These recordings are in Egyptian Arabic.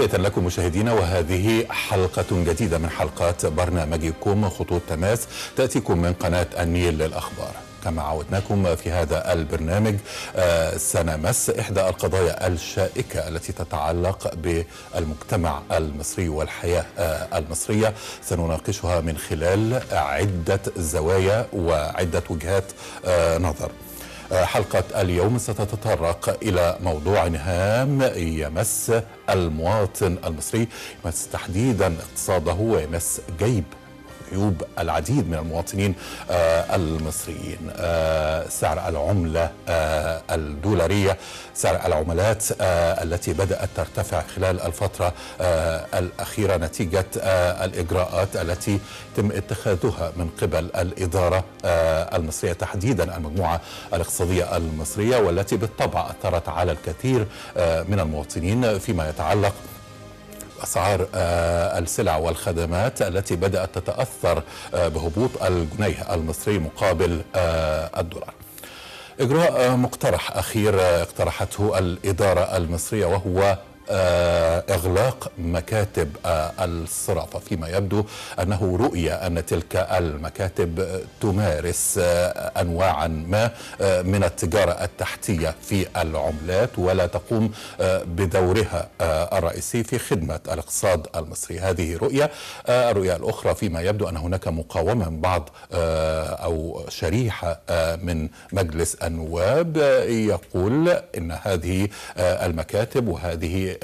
تحية لكم مشاهدينا وهذه حلقة جديدة من حلقات برنامجكم خطوط تماس تأتيكم من قناة النيل للأخبار كما عودناكم في هذا البرنامج سنمس إحدى القضايا الشائكة التي تتعلق بالمجتمع المصري والحياة المصرية سنناقشها من خلال عدة زوايا وعدة وجهات نظر حلقة اليوم ستتطرق إلى موضوع هام يمس المواطن المصري يمس تحديدا اقتصاده ويمس جيب عيوب العديد من المواطنين المصريين سعر العملة الدولارية سعر العملات التي بدأت ترتفع خلال الفترة الأخيرة نتيجة الإجراءات التي تم اتخاذها من قبل الإدارة المصرية تحديدا المجموعة الاقتصادية المصرية والتي بالطبع أثرت على الكثير من المواطنين فيما يتعلق اسعار السلع والخدمات التي بدات تتاثر بهبوط الجنيه المصري مقابل الدولار. اجراء مقترح اخير اقترحته الاداره المصريه وهو اغلاق مكاتب الصرافه فيما يبدو انه رؤيه ان تلك المكاتب تمارس انواعا ما من التجاره التحتيه في العملات ولا تقوم بدورها الرئيسي في خدمه الاقتصاد المصري هذه رؤيه الرؤيه الاخرى فيما يبدو ان هناك مقاومه من بعض او شريحه من مجلس النواب يقول ان هذه المكاتب وهذه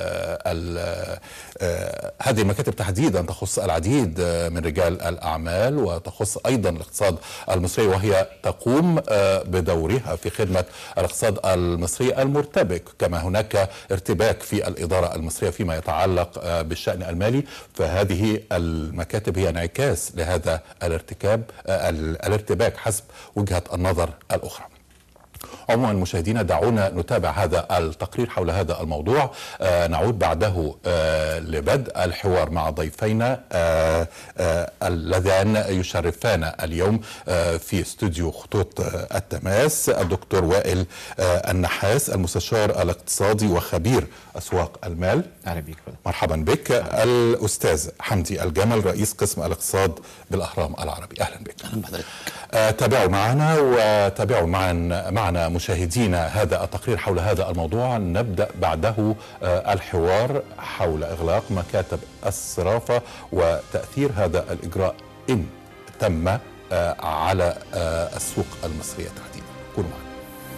هذه المكاتب تحديدا تخص العديد من رجال الاعمال وتخص ايضا الاقتصاد المصري وهي تقوم بدورها في خدمه الاقتصاد المصري المرتبك كما هناك ارتباك في الاداره المصريه فيما يتعلق بالشان المالي فهذه المكاتب هي انعكاس لهذا الارتكاب الارتباك حسب وجهه النظر الاخرى. عموما مشاهدينا دعونا نتابع هذا التقرير حول هذا الموضوع آه نعود بعده آه لبدء الحوار مع ضيفينا آه اللذان يشرفان اليوم في استوديو خطوط التماس الدكتور وائل النحاس المستشار الاقتصادي وخبير اسواق المال اهلا بك مرحبا بك الاستاذ حمدي الجمل رئيس قسم الاقتصاد بالاهرام العربي اهلا بك اهلا بحضرتك تابعوا معنا وتابعوا معنا معنا مشاهدينا هذا التقرير حول هذا الموضوع نبدا بعده الحوار حول اغلاق مكاتب الصرافه وتاثير هذا الاجراء ان تم على السوق المصريه تحديدا كونوا معنا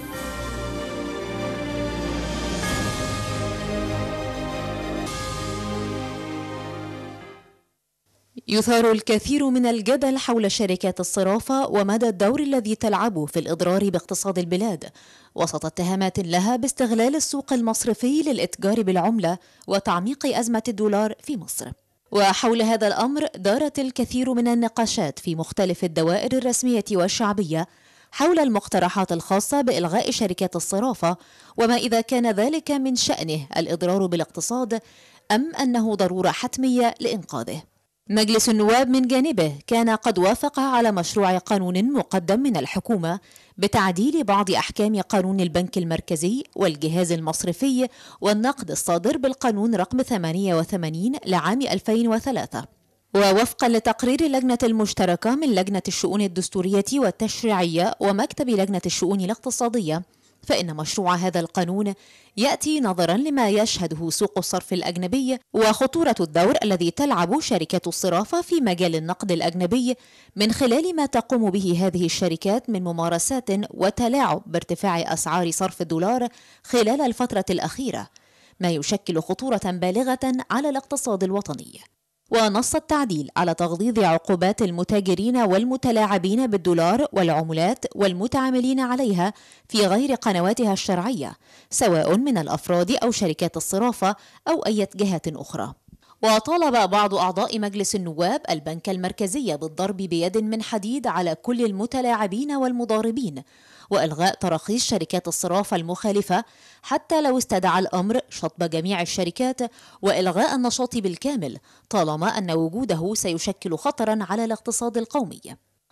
يثار الكثير من الجدل حول شركات الصرافة ومدى الدور الذي تلعبه في الإضرار باقتصاد البلاد وسط اتهامات لها باستغلال السوق المصرفي للإتجار بالعملة وتعميق أزمة الدولار في مصر وحول هذا الأمر دارت الكثير من النقاشات في مختلف الدوائر الرسمية والشعبية حول المقترحات الخاصة بإلغاء شركات الصرافة وما إذا كان ذلك من شأنه الإضرار بالاقتصاد أم أنه ضرورة حتمية لإنقاذه مجلس النواب من جانبه كان قد وافق على مشروع قانون مقدم من الحكومة بتعديل بعض أحكام قانون البنك المركزي والجهاز المصرفي والنقد الصادر بالقانون رقم 88 لعام 2003 ووفقا لتقرير اللجنة المشتركة من لجنة الشؤون الدستورية والتشريعية ومكتب لجنة الشؤون الاقتصادية فإن مشروع هذا القانون يأتي نظرا لما يشهده سوق الصرف الأجنبي وخطورة الدور الذي تلعب شركات الصرافة في مجال النقد الأجنبي من خلال ما تقوم به هذه الشركات من ممارسات وتلاعب بارتفاع أسعار صرف الدولار خلال الفترة الأخيرة ما يشكل خطورة بالغة على الاقتصاد الوطني ونص التعديل على تغليظ عقوبات المتاجرين والمتلاعبين بالدولار والعملات والمتعاملين عليها في غير قنواتها الشرعيه سواء من الافراد او شركات الصرافه او اي جهات اخرى وطالب بعض أعضاء مجلس النواب البنك المركزي بالضرب بيد من حديد على كل المتلاعبين والمضاربين وإلغاء تراخيص شركات الصرافة المخالفة حتى لو استدعى الأمر شطب جميع الشركات وإلغاء النشاط بالكامل طالما أن وجوده سيشكل خطرا على الاقتصاد القومي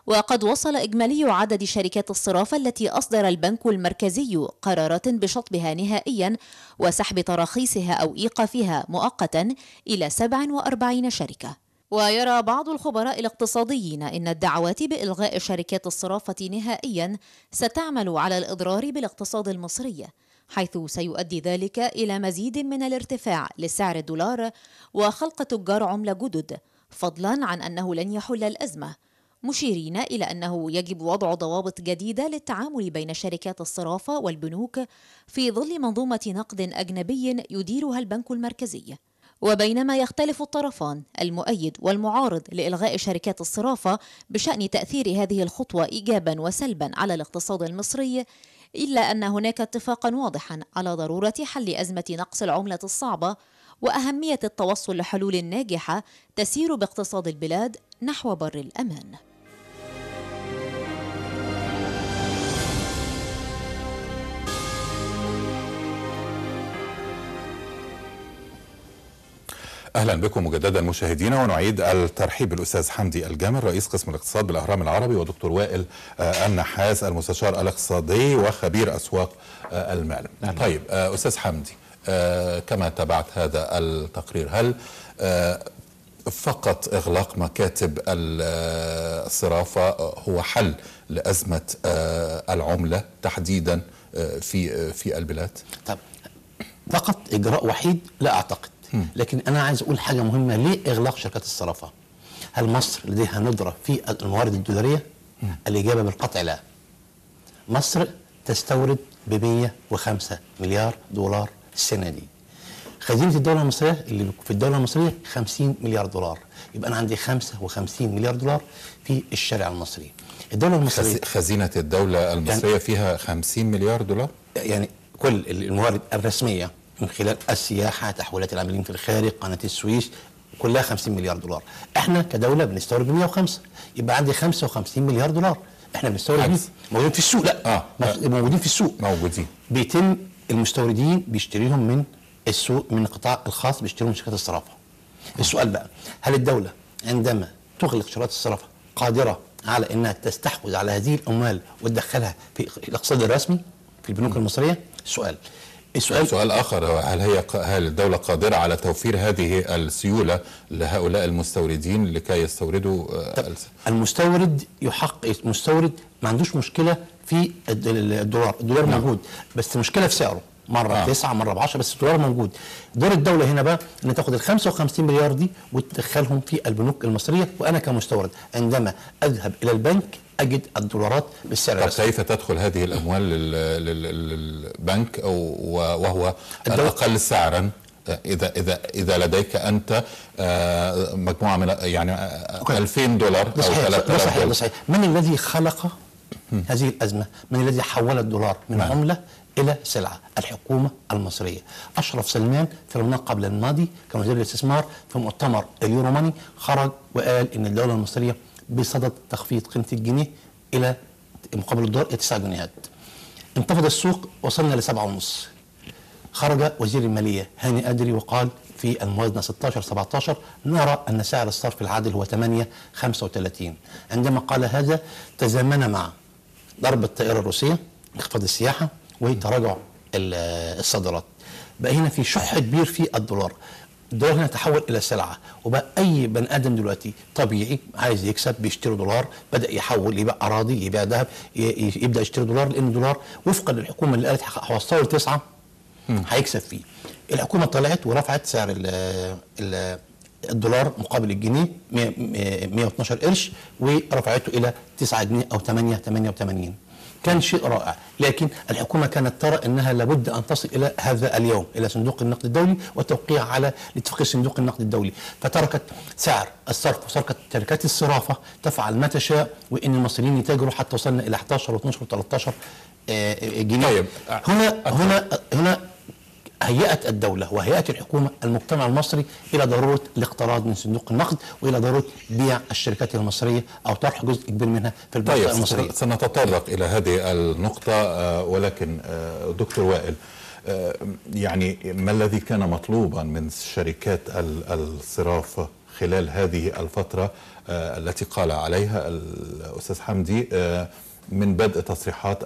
وقد وصل إجمالي عدد شركات الصرافة التي أصدر البنك المركزي قرارات بشطبها نهائيا وسحب تراخيصها أو إيقافها مؤقتا إلى 47 شركة ويرى بعض الخبراء الاقتصاديين إن الدعوات بإلغاء شركات الصرافة نهائيا ستعمل على الإضرار بالاقتصاد المصري حيث سيؤدي ذلك إلى مزيد من الارتفاع لسعر الدولار وخلق تجار عملة جدد فضلا عن أنه لن يحل الأزمة مشيرين إلى أنه يجب وضع ضوابط جديدة للتعامل بين شركات الصرافة والبنوك في ظل منظومة نقد أجنبي يديرها البنك المركزي وبينما يختلف الطرفان المؤيد والمعارض لإلغاء شركات الصرافة بشأن تأثير هذه الخطوة إيجابا وسلبا على الاقتصاد المصري إلا أن هناك اتفاقا واضحا على ضرورة حل أزمة نقص العملة الصعبة وأهمية التوصل لحلول ناجحة تسير باقتصاد البلاد نحو بر الأمان اهلا بكم مجددا مشاهدينا ونعيد الترحيب بالاستاذ حمدي الجامل رئيس قسم الاقتصاد بالاهرام العربي ودكتور وائل النحاس المستشار الاقتصادي وخبير اسواق المال. أهلا. طيب استاذ حمدي كما تابعت هذا التقرير هل فقط اغلاق مكاتب الصرافه هو حل لازمه العمله تحديدا في في البلاد؟ طب فقط اجراء وحيد لا اعتقد لكن انا عايز اقول حاجه مهمه ليه اغلاق شركات الصرافه هل مصر لديها ندره في الموارد الدولاريه الاجابه بالقطع لا مصر تستورد ب 105 مليار دولار السنه دي خزينه الدوله المصريه اللي في الدوله المصريه 50 مليار دولار يبقى انا عندي 55 مليار دولار في الشارع المصري الدوله المصريه خزينه الدوله المصريه يعني فيها 50 مليار دولار يعني كل الموارد الرسميه من خلال السياحه تحويلات العاملين في الخارج قناه السويس كلها 50 مليار دولار احنا كدوله بنستورد ب 105 يبقى عندي 55 مليار دولار احنا بنستورد موجودين في السوق لا آه. موجودين في السوق موجودين بيتم المستوردين بيشتريهم من السوق من القطاع الخاص بيشتريهم شركات الصرافه السؤال بقى هل الدوله عندما تغلق شركات الصرافه قادره على انها تستحوذ على هذه الاموال وتدخلها في الاقتصاد الرسمي في البنوك المصريه سؤال السؤال سؤال اخر هل هي هل الدوله قادره على توفير هذه السيوله لهؤلاء المستوردين لكي يستوردوا المستورد يحقق المستورد ما عندوش مشكله في الدولار الدولار نعم. موجود بس المشكله في سعره مره آه. 9 مره ب 10 بس الدولار موجود دور الدوله هنا بقى ان تاخد ال 55 مليار دي وتدخلهم في البنوك المصريه وانا كمستورد عندما اذهب الى البنك اجد الدولارات بالسعر طب كيف تدخل هذه الاموال للبنك وهو الاقل سعرا اذا اذا اذا لديك انت مجموعه من يعني 2000 دولار او 3000 صحيح دولار صحيح من الذي خلق هذه الازمه؟ من الذي حول الدولار من نعم. عمله الى سلعه الحكومه المصريه اشرف سلمان في رمضان قبل الماضي كوزير الاستثمار في مؤتمر اليورو ماني خرج وقال ان الدوله المصريه بصدد تخفيض قيمه الجنيه الى مقابل الدولار الى 9 جنيهات انتفض السوق وصلنا لسبعة ونص خرج وزير الماليه هاني ادري وقال في الموازنه 16 17 نرى ان سعر الصرف العادل هو 8 35 عندما قال هذا تزامن مع ضرب الطائره الروسيه انخفاض السياحه وتراجع الصادرات بقى هنا في شح كبير في الدولار الدولار هنا تحول الى سلعه وبقى اي بني ادم دلوقتي طبيعي عايز يكسب بيشتري دولار بدا يحول يبيع اراضي يبيع ذهب يبدا يشتري دولار لان الدولار وفقا للحكومه اللي قالت هوصله لتسعه هيكسب فيه الحكومه طلعت ورفعت سعر ال ال الدولار مقابل الجنيه 112 قرش ورفعته الى 9 جنيه او 8 88 كان شيء رائع لكن الحكومة كانت ترى أنها لابد أن تصل إلى هذا اليوم إلى صندوق النقد الدولي والتوقيع على اتفاقية صندوق النقد الدولي فتركت سعر الصرف وتركت شركات الصرافة تفعل ما تشاء وإن المصريين يتاجروا حتى وصلنا إلى 11 و12 و13 جنيه طيب. هنا هنا هنا هيأت الدولة وهيأت الحكومة المجتمع المصري إلى ضرورة الاقتراض من صندوق النقد وإلى ضرورة بيع الشركات المصرية أو طرح جزء كبير منها في البورصة طيب المصرية سنتطرق إلى هذه النقطة ولكن دكتور وائل آه، يعني ما الذي كان مطلوبا من شركات ال- الصراف خلال هذه الفترة آه، التي قال عليها الأستاذ حمدي آه، من بدء تصريحات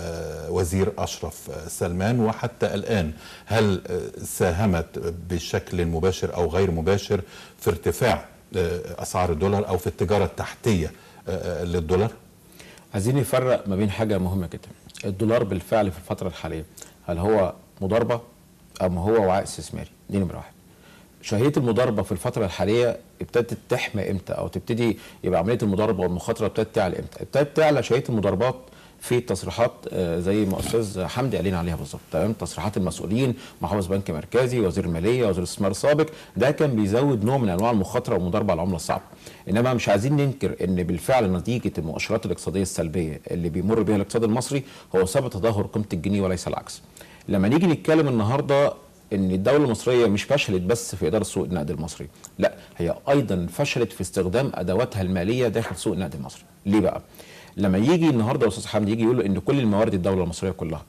الوزير أشرف سلمان وحتى الآن هل آه، ساهمت بشكل مباشر أو غير مباشر في ارتفاع آه، أسعار الدولار أو في التجارة التحتية آه، للدولار؟ عايزين نفرق ما بين حاجه مهمه جدا الدولار بالفعل في الفتره الحاليه هل هو مضاربه ام هو وعاء استثماري دي نمره واحد شهيه المضاربه في الفتره الحاليه ابتدت تحمى امتى او تبتدي يبقى عمليه المضاربه والمخاطره ابتدت تعلى امتى ابتدت تعلى شهيه المضاربات في التصريحات آه، زي ما استاذ حمدي قال لنا عليها بالظبط تمام تصريحات المسؤولين محافظ بنك مركزي وزير الماليه وزير الاستثمار السابق ده كان بيزود نوع من انواع المخاطره والمضاربه على العمله الصعبه انما مش عايزين ننكر ان بالفعل نتيجه المؤشرات الاقتصاديه السلبيه اللي بيمر بها الاقتصاد المصري هو سبب تدهور قيمه الجنيه وليس العكس لما نيجي نتكلم النهارده ان الدوله المصريه مش فشلت بس في اداره سوق النقد المصري لا هي ايضا فشلت في استخدام ادواتها الماليه داخل سوق النقد المصري ليه بقى لما يجي النهارده استاذ حمدي يجي يقول ان كل الموارد الدوله المصريه كلها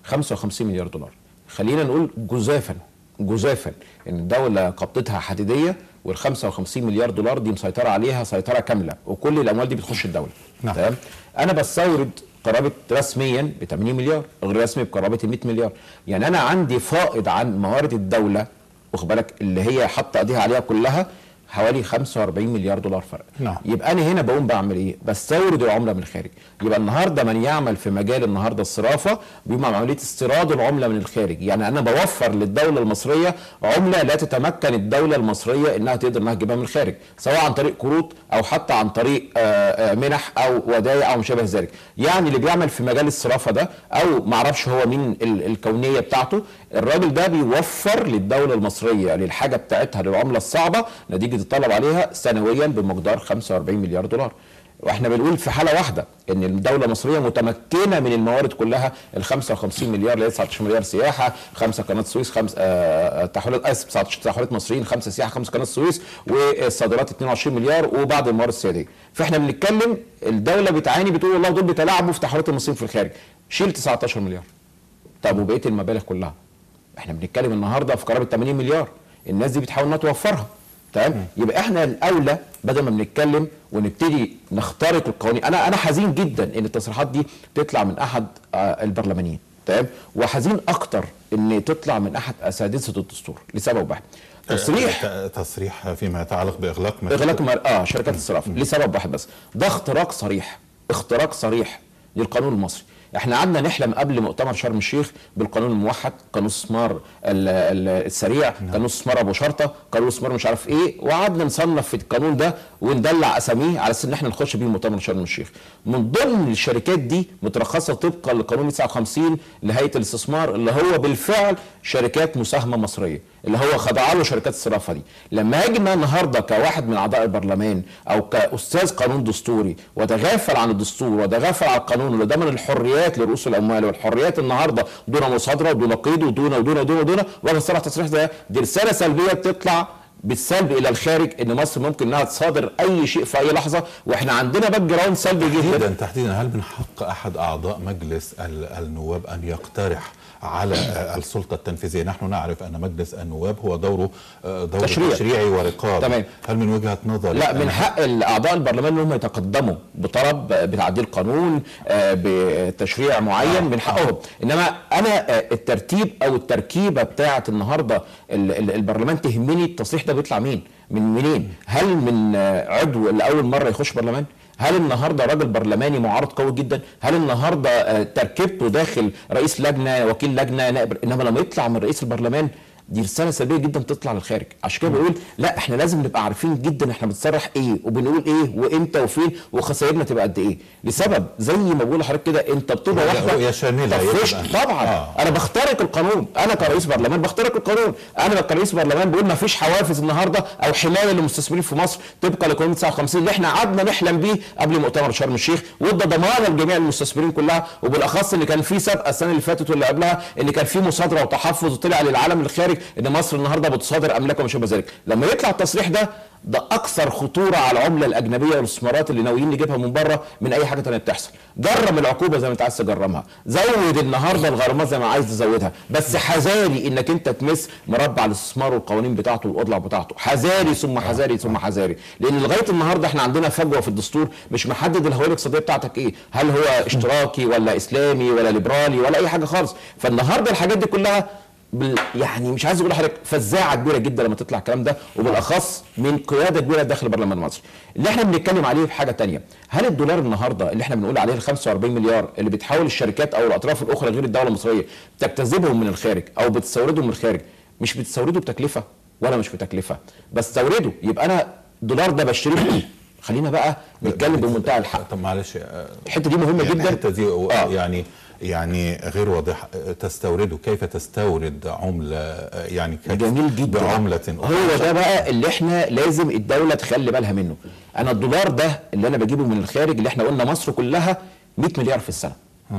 55 مليار دولار خلينا نقول جزافا جزافا ان الدوله قبضتها حديديه وال 55 مليار دولار دي مسيطره عليها سيطره كامله وكل الاموال دي بتخش الدوله نعم. تمام انا بستورد قرابه رسميا ب 80 مليار غير رسمي بقرابه ال 100 مليار يعني انا عندي فائض عن موارد الدوله واخد بالك اللي هي حاطه ايديها عليها كلها حوالي 45 مليار دولار فرق نعم. يبقى انا هنا بقوم بعمل ايه بستورد العمله من الخارج يبقى النهارده من يعمل في مجال النهارده الصرافه بيقوم عمليه استيراد العمله من الخارج يعني انا بوفر للدوله المصريه عمله لا تتمكن الدوله المصريه انها تقدر انها تجيبها من الخارج سواء عن طريق قروض او حتى عن طريق آه، آه، منح او ودائع او ما شابه ذلك يعني اللي بيعمل في مجال الصرافه ده او ما اعرفش هو مين ال- الكونيه بتاعته الراجل ده بيوفر للدوله المصريه للحاجه بتاعتها للعمله الصعبه نتيجه الطلب عليها سنويا بمقدار 45 مليار دولار واحنا بنقول في حاله واحده ان الدوله المصريه متمكنه من الموارد كلها ال 55 مليار اللي هي 19 مليار سياحه خمسه قناه السويس خمس آه تحويلات اسف 19 تحويلات مصريين خمسه سياحه خمسه قناه السويس والصادرات 22 مليار وبعض الموارد السياديه فاحنا بنتكلم الدوله بتعاني بتقول والله دول بيتلاعبوا في تحويلات المصريين في الخارج شيل 19 مليار طب وبقيه المبالغ كلها احنا بنتكلم النهارده في قرابه 80 مليار الناس دي بتحاول انها توفرها تمام يبقى احنا الاولى بدل ما بنتكلم ونبتدي نخترق القوانين انا انا حزين جدا ان التصريحات دي تطلع من احد آه، البرلمانيين تمام وحزين اكتر ان تطلع من احد اساتذه الدستور لسبب واحد تصريح آه، تصريح فيما يتعلق باغلاق مكاتب- اغلاق مر... اه شركات الصرافه لسبب واحد بس ده اختراق صريح اختراق صريح للقانون المصري احنا قعدنا نحلم قبل مؤتمر شرم الشيخ بالقانون الموحد قانون الاستثمار ال- ال- السريع قانون الاستثمار ابو شرطه قانون الاستثمار مش عارف ايه وقعدنا نصنف في القانون ده وندلع اساميه على اساس ان احنا نخش بيه مؤتمر شرم الشيخ من ضمن الشركات دي مترخصه طبقا لقانون 59 لهيئه الاستثمار اللي هو بالفعل شركات مساهمه مصريه اللي هو خضع له شركات الصرافه دي لما اجي النهارده كواحد من اعضاء البرلمان او كاستاذ قانون دستوري واتغافل عن الدستور واتغافل عن القانون اللي ضمن الحريات لرؤوس الاموال والحريات النهارده دون مصادره ودون قيد ودون ودون ودون ودون واجي اصرح تصريح ده دي رساله سلبيه بتطلع بالسلب الى الخارج ان مصر ممكن انها تصادر اي شيء في اي لحظه واحنا عندنا باك جراوند سلبي جدا تحديدا تحديدا هل من حق احد اعضاء مجلس ال- النواب ان يقترح على آه، السلطه التنفيذيه نحن نعرف ان مجلس النواب هو دوره آه، دور تشريع. تشريعي ورقابي تمام. هل من وجهه نظر لا من حق اعضاء البرلمان انهم يتقدموا بطلب بتعديل قانون آه، بتشريع معين من حقهم انما انا آه، الترتيب او التركيبه بتاعه النهارده ال- ال- البرلمان تهمني التصريح ده بيطلع مين من منين هل من آه، عضو لاول مره يخش برلمان هل النهارده راجل برلماني معارض قوي جدا؟ هل النهارده آه، تركيبته داخل رئيس لجنه وكيل لجنه نائب انما لما يطلع من رئيس البرلمان دي رساله سلبيه جدا تطلع للخارج عشان كده بقول لا احنا لازم نبقى عارفين جدا احنا بنتصرح ايه وبنقول ايه وامتى وفين وخسائرنا تبقى قد ايه لسبب زي ما بقول لحضرتك كده انت بتبقى رؤية- واحده رؤية شاملة طفشت. يبقى. طبعا آه. انا بخترق القانون انا كرئيس برلمان بخترق القانون انا كرئيس برلمان بقول ما فيش حوافز النهارده او حمايه للمستثمرين في مصر طبقا لقانون 59 اللي احنا قعدنا نحلم بيه قبل مؤتمر شرم الشيخ وادى ضمانه لجميع المستثمرين كلها وبالاخص ان كان في سابقه السنه اللي فاتت واللي قبلها ان كان في مصادره وتحفظ وطلع للعالم الخارج ان مصر النهارده بتصادر املاك وما شابه ذلك لما يطلع التصريح ده ده اكثر خطوره على العمله الاجنبيه والاستثمارات اللي ناويين نجيبها من بره من اي حاجه ثانيه بتحصل جرم العقوبه زي ما انت عايز تجرمها زود النهارده الغرامات زي ما عايز تزودها بس حذاري انك انت تمس مربع الاستثمار والقوانين بتاعته والاضلاع بتاعته حذاري ثم حذاري ثم حذاري لان لغايه النهارده احنا عندنا فجوه في الدستور مش محدد الهويه الاقتصاديه بتاعتك ايه هل هو اشتراكي ولا اسلامي ولا ليبرالي ولا اي حاجه خالص فالنهارده الحاجات دي كلها بال يعني مش عايز اقول لحضرتك فزاعه كبيره جدا لما تطلع الكلام ده وبالاخص من قياده كبيره داخل البرلمان المصري. اللي احنا بنتكلم عليه في حاجه تانية هل الدولار النهارده اللي احنا بنقول عليه ال 45 مليار اللي بتحاول الشركات او الاطراف الاخرى غير الدوله المصريه تجتذبهم من الخارج او بتستوردهم من الخارج مش بتستورده بتكلفه ولا مش بتكلفه بستورده يبقى انا الدولار ده بشتريه بإيه؟ خلينا بقى نتكلم بمنتهى الحق طب معلش آه، الحته دي مهمه يعني جدا الحته دي آه. يعني يعني غير واضحه تستورده كيف تستورد عمله آه، يعني كيف جميل جدا بعمله هو ده بقى اللي احنا لازم الدوله تخلي بالها منه انا الدولار ده اللي انا بجيبه من الخارج اللي احنا قلنا مصر كلها 100 مليار في السنه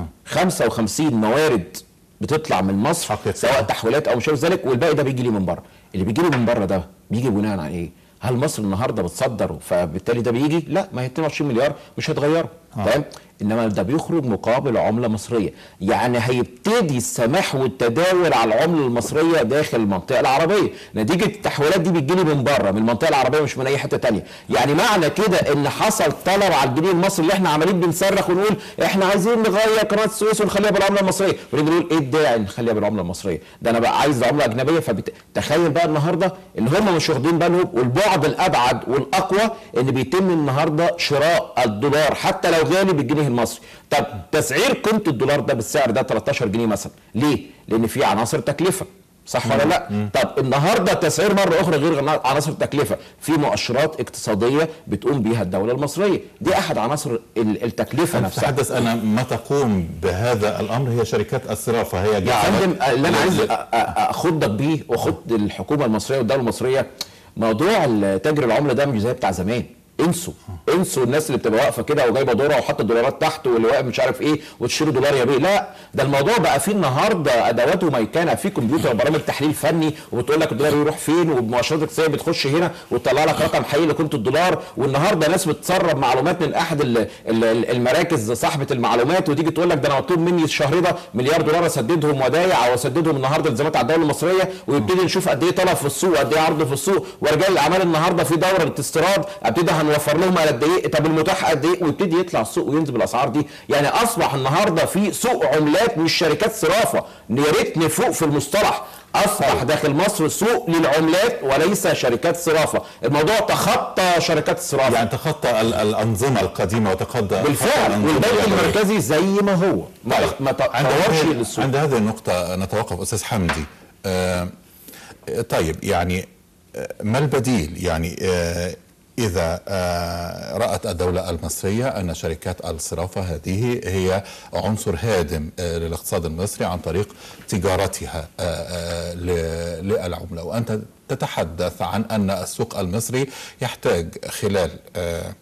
55 موارد بتطلع من مصر حقيقة. سواء تحويلات او مش عارف ذلك والباقي ده بيجي لي من بره اللي بيجي لي من بره ده بيجي بناء على ايه هل مصر النهارده بتصدر فبالتالي ده بيجي لا ما هي 22 مليار مش هتغيره تمام انما ده بيخرج مقابل عمله مصريه يعني هيبتدي السماح والتداول على العمله المصريه داخل المنطقه العربيه نتيجه التحويلات دي بتجيلي من بره من المنطقه العربيه مش من اي حته تانية يعني معنى كده ان حصل طلب على الجنيه المصري اللي احنا عمالين بنصرخ ونقول احنا عايزين نغير قناه السويس ونخليها بالعمله المصريه ونيجي نقول ايه الداعي نخليها بالعمله المصريه ده انا بقى عايز عمله اجنبيه فتخيل بقى النهارده ان هم مش واخدين بالهم والبعد الابعد والاقوى ان بيتم النهارده شراء الدولار حتى لو غالي بالجنيه المصري طب تسعير قيمه الدولار ده بالسعر ده 13 جنيه مثلا ليه لان في عناصر تكلفه صح ولا لا؟ طب النهارده تسعير مره اخرى غير عناصر تكلفه في مؤشرات اقتصاديه بتقوم بيها الدوله المصريه دي احد عناصر ال- التكلفه أنا نفسها أتحدث أنا ما تقوم بهذا الأمر هي شركات الصرافة هي يا جعلت- فندم اللي انا عايز ل- أ- أ- اخدك بيه واخد الحكومه المصريه والدوله المصريه موضوع تاجر العمله ده مش زي بتاع زمان انسوا انسوا الناس اللي بتبقى واقفه كده وجايبه دوره وحاطه الدولارات تحت واللي واقف مش عارف ايه وتشتري دولار يا بيه لا ده الموضوع بقى فيه النهارده ادوات وميكنه في كمبيوتر وبرامج تحليل فني وبتقول لك الدولار يروح فين وبمؤشرات اقتصاديه بتخش هنا وتطلع لك رقم حقيقي لقيمه الدولار والنهارده ناس بتسرب معلومات من احد ال- ال- المراكز صاحبه المعلومات وتيجي تقول لك ده انا مطلوب مني الشهر ده مليار دولار اسددهم ودايع او اسددهم النهارده التزامات على الدوله المصريه ويبتدي نشوف قد ايه طلب في السوق قد ايه عرض في السوق ورجال الاعمال النهارده في دوره استيراد ابتدي هنوفر لهم على قد ايه طب المتاح قد ايه ويبتدي يطلع السوق وينزل الاسعار دي يعني اصبح النهارده في سوق عملات مش شركات صرافه يا ريت نفوق في المصطلح اصبح داخل مصر سوق للعملات وليس شركات صرافه الموضوع تخطى شركات الصرافه يعني تخطى ال- الأنظمة القديمة وتخطى بالفعل الأنظمة والبنك اليدوية. المركزي زي ما هو ما طيب ما عند تطورش هذه للسوق عند هذه النقطة نتوقف أستاذ حمدي آه طيب يعني آه، ما البديل يعني آه إذا آه رأت الدولة المصرية أن شركات الصرافة هذه هي عنصر هادم آه للاقتصاد المصري عن طريق تجارتها آه آه ل- للعملة وأنت تتحدث عن أن السوق المصري يحتاج خلال آه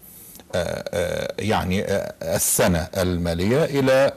آه، يعني آه، السنة المالية إلى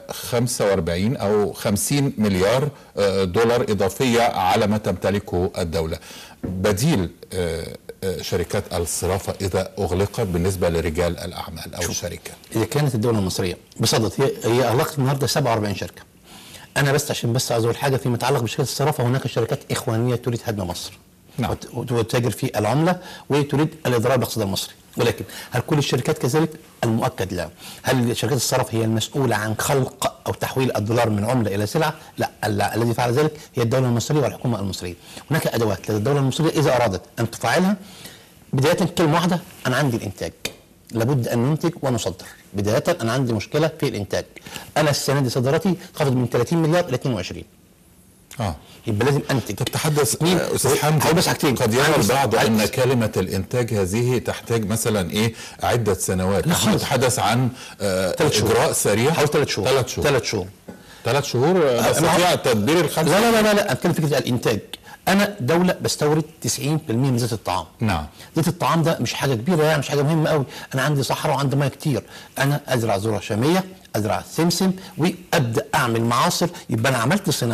45 أو 50 مليار آه، دولار إضافية على ما تمتلكه الدولة بديل آه، آه، شركات الصرافة إذا أغلقت بالنسبة لرجال الأعمال أو الشركات اذا كانت الدوله المصريه بصدد هي هي اغلقت النهارده 47 شركه انا بس عشان بس عايز اقول حاجه فيما يتعلق بشركات الصرافه هناك شركات اخوانيه تريد هدم مصر نعم. وت- وتتاجر في العمله وتريد الاضرار بالاقتصاد المصري ولكن هل كل الشركات كذلك؟ المؤكد لا هل شركات الصرف هي المسؤوله عن خلق او تحويل الدولار من عمله الى سلعه؟ لا ال- الذي فعل ذلك هي الدوله المصريه والحكومه المصريه هناك ادوات للدوله المصريه اذا ارادت ان تفعلها بدايه كلمه واحده انا عندي الانتاج لابد ان ننتج ونصدر بدايه انا عندي مشكله في الانتاج انا السنه دي صادراتي خفضت من 30 مليار الى 22 آه. يبقى لازم انتج تتحدث اتنين. آه، أستاذ حمدي هقول بس حاجتين قد يرى عندي- البعض عندي- أن كلمة الإنتاج هذه تحتاج مثلا إيه عدة سنوات لا نحن خالص. نتحدث عن آه، ثلاث شهور. إجراء سريع حوالي ثلاث شهور ثلاث شهور ثلاث شهور ثلاث شهور آه، نستطيع تدبير الخمسة لا لا لا لا, لا. اتكلم فكره الانتاج انا دوله بستورد 90% من زيت الطعام نعم. زيت الطعام ده مش حاجه كبيره يعني مش حاجه مهمه قوي انا عندي صحراء وعندي ميه كتير انا ازرع ذره شاميه ازرع سمسم وابدا اعمل معاصر يبقى انا عملت صناعه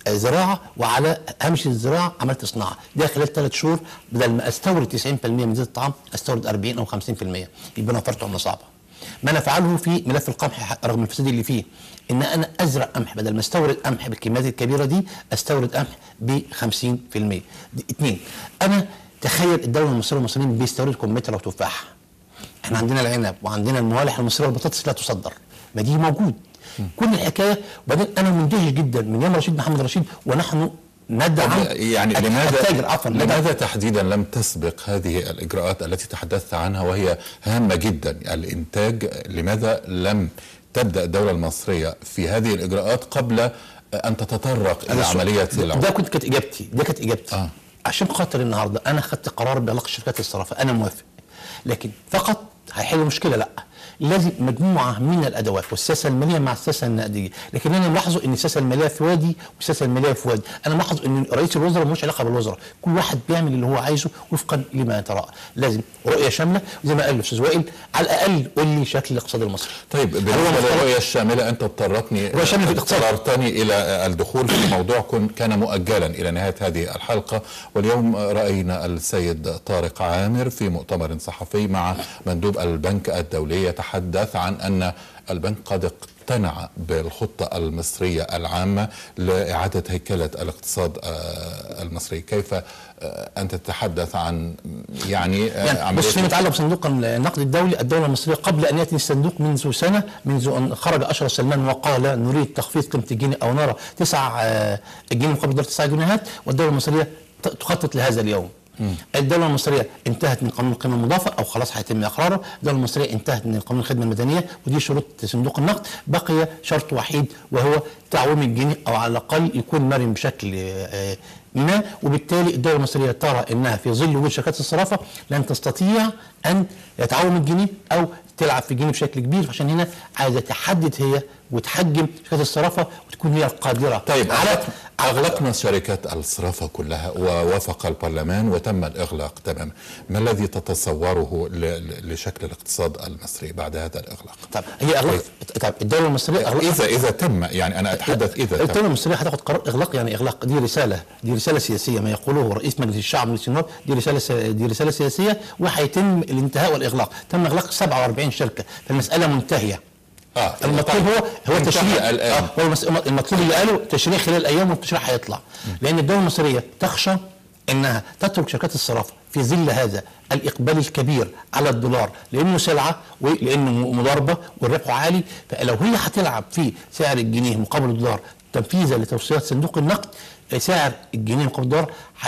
آه، زراعه وعلى هامش الزراعه عملت صناعه ده خلال ثلاث شهور بدل ما استورد 90% من زيت الطعام استورد 40 او 50% يبقى انا وفرت عمله صعبه ما انا فعله في ملف القمح رغم الفساد اللي فيه ان انا ازرع قمح بدل ما استورد قمح بالكميات الكبيره دي استورد قمح ب 50% دي اثنين انا تخيل الدوله المصريه والمصريين بيستوردوا كمثرى وتفاح احنا عندنا العنب وعندنا الموالح المصريه والبطاطس لا تصدر ما دي موجود كل الحكايه وبعدين انا مندهش جدا من يوم رشيد محمد رشيد ونحن ندعم يعني الت- لماذا التاجر عفوا ندعم لماذا تحديدا لم تسبق هذه الاجراءات التي تحدثت عنها وهي هامه جدا الانتاج لماذا لم تبدا الدوله المصريه في هذه الاجراءات قبل ان تتطرق الى أنا عمليه ده, ده العقد كنت كانت اجابتي ده كانت اجابتي آه. آه. عشان خاطر النهارده انا خدت قرار بعلاقه شركات الصرافه انا موافق لكن فقط هيحل المشكله لا لازم مجموعه من الادوات والسياسه الماليه مع السياسه النقديه لكن انا ملاحظه ان السياسه الماليه في وادي والسياسه الماليه في وادي انا ملاحظ ان رئيس الوزراء ملوش علاقه بالوزراء كل واحد بيعمل اللي هو عايزه وفقا لما يتراءى لازم رؤيه شامله زي ما قال الاستاذ وائل على الاقل قول لي شكل الاقتصاد المصري طيب هل هو بالنسبه مختلف؟ للرؤيه الشامله انت اضطرتني الرؤية الشاملة في الاقتصاد. اضطررتني الى الدخول في موضوع كن- كان مؤجلا الى نهايه هذه الحلقه واليوم راينا السيد طارق عامر في مؤتمر صحفي مع مندوب البنك الدولي يتحدث عن ان البنك قد اقتنع بالخطه المصريه العامه لاعاده هيكله الاقتصاد آه، المصري كيف آه، انت تتحدث عن يعني آه، يعني عملية بص فيما يتعلق بصندوق النقد الدولي الدوله المصريه قبل ان ياتي الصندوق منذ سنه منذ ان خرج اشرف سلمان وقال نريد تخفيض قيمه الجنيه او نرى تسع آه، الجنيه مقابل دولار تسع جنيهات والدوله المصريه ت- تخطط لهذا اليوم. الدولة المصرية انتهت من قانون القيمة المضافة أو خلاص هيتم إقراره، الدولة المصرية انتهت من قانون الخدمة المدنية ودي شروط صندوق النقد، بقي شرط وحيد وهو تعويم الجنيه أو على الأقل يكون مرن بشكل آه، ما وبالتالي الدولة المصرية ترى أنها في ظل وجود شركات الصرافة لن تستطيع أن يتعوم الجنيه أو تلعب في الجنيه بشكل كبير عشان هنا عايزة تحدد هي وتحجم شركات الصرافة وتكون هي القادرة طيب على أغلق أغلقنا شركات الصرافة كلها ووافق البرلمان وتم الإغلاق تماما ما الذي تتصوره ل- ل- لشكل الاقتصاد المصري بعد هذا الإغلاق طب هي أغلق طب الدولة المصرية أغلق إذا إذا تم يعني أنا أتحدث إذا تم الدولة المصرية هتاخد قرار إغلاق يعني إغلاق دي رسالة دي رسالة سياسية ما يقوله رئيس مجلس الشعب مجلس النواب دي رسالة س- دي رسالة سياسية وهيتم الانتهاء والإغلاق تم إغلاق 47 شركة فالمسألة منتهية آه المطلوب هو هو انتهى تشريع الآن. آه هو المس- المطلوب اللي قاله تشريع خلال ايام والتشريع هيطلع لان الدوله المصريه تخشى انها تترك شركات الصرافه في ظل هذا الاقبال الكبير على الدولار لانه سلعه ولانه م- مضاربه والربح عالي فلو هي هتلعب في سعر الجنيه مقابل الدولار تنفيذا لتوصيات صندوق النقد سعر الجنيه مقابل الدولار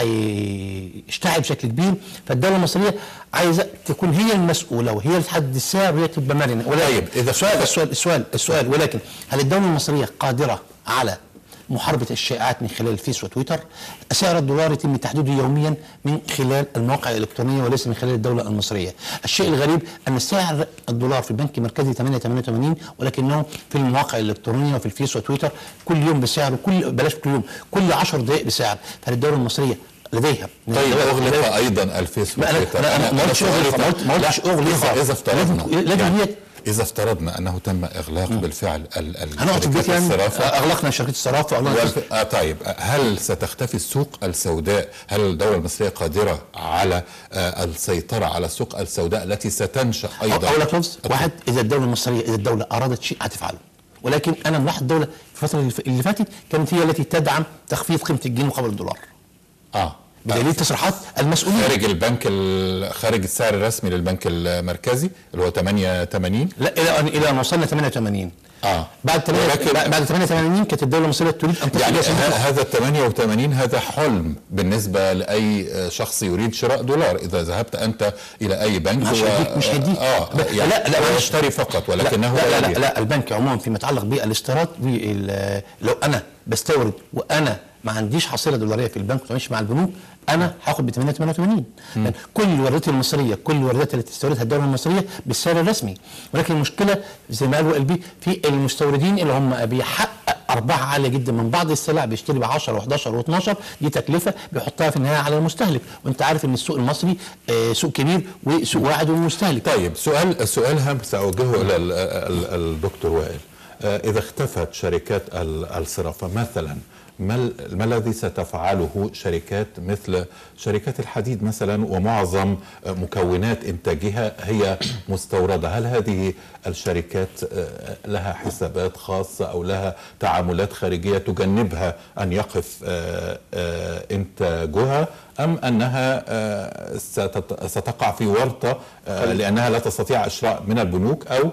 هيشتعل بشكل كبير فالدوله المصريه عايزه تكون هي المسؤوله وهي اللي تحدد السعر وهي تبقى مرنه طيب، إذا السؤال السؤال السؤال السؤال ولكن هل الدوله المصريه قادره على محاربة الشائعات من خلال الفيس وتويتر سعر الدولار يتم تحديده يوميا من خلال المواقع الإلكترونية وليس من خلال الدولة المصرية الشيء الغريب أن سعر الدولار في البنك المركزي 888 ولكنه في المواقع الإلكترونية وفي الفيس وتويتر كل يوم بسعر كل بلاش كل يوم كل 10 دقائق بسعر فهل الدولة المصرية لديها طيب لديها- أغلق أيضا الفيس لا، أنا- وتويتر. أنا- أنا ما قلتش سؤالي أغلق، ما قلت- ما قلتش لا، أغلق. إذا إذا افترضنا لازم- لازم يعني هي- إذا افترضنا أنه تم إغلاق بالفعل ال- ال- هنقعد في البيت شركات يعني الصرافة أغلقنا شركة الصرافة أغلقنا والف... آه طيب هل ستختفي السوق السوداء؟ هل الدولة المصرية قادرة على آه السيطرة على السوق السوداء التي ستنشأ أيضا؟ اقول لك لفظ واحد اذا الدوله المصريه اذا الدوله ارادت شيء هتفعله ولكن انا ملاحظ الدوله في الفتره اللي ف- اللي فاتت كانت هي التي تدعم تخفيض قيمه الجنيه مقابل الدولار اه بدليل تصريحات المسؤولين خارج البنك ال... خارج السعر الرسمي للبنك المركزي اللي هو 88 لا الى ان الى ان وصلنا 88 اه بعد 8 ولكن- بعد 88 كانت الدوله المصريه تريد ان تصل يعني إلى صندوق ه- هذا ال 88 هذا حلم بالنسبه لاي آه، شخص يريد شراء دولار اذا ذهبت انت الى اي بنك مش و- هيديك- مش هيديك. اه لا، يعني لا، لا، هو مش- يشتري فقط لا ولكنه لا لا, لا, يبيع. لا البنك عموما فيما يتعلق بالاستيراد وال- لو انا بستورد وانا ما عنديش حصيله دولاريه في البنك وتمشي مع البنوك انا هاخد ب 88 لأن كل الواردات المصريه كل الواردات التي تستوردها الدوله المصريه بالسعر الرسمي ولكن المشكله زي ما قالوا قلبي في المستوردين اللي هم بيحقق ارباح عاليه جدا من بعض السلع بيشتري ب 10 و11 و12 دي تكلفه بيحطها في النهايه على المستهلك وانت عارف ان السوق المصري آه، سوق كبير وسوق واحد والمستهلك طيب سؤال سؤال هام سأوجهه إلى ال- ال- الدكتور وائل آه، إذا اختفت شركات ال- الصرافة مثلا ما ال- ما الذي ستفعله شركات مثل شركات الحديد مثلا ومعظم مكونات انتاجها هي مستورده هل هذه الشركات آه، لها حسابات خاصه او لها تعاملات خارجيه تجنبها ان يقف آه، آه، انتاجها ام انها آه، ستت- ستقع في ورطه آه، لانها لا تستطيع اشراء من البنوك او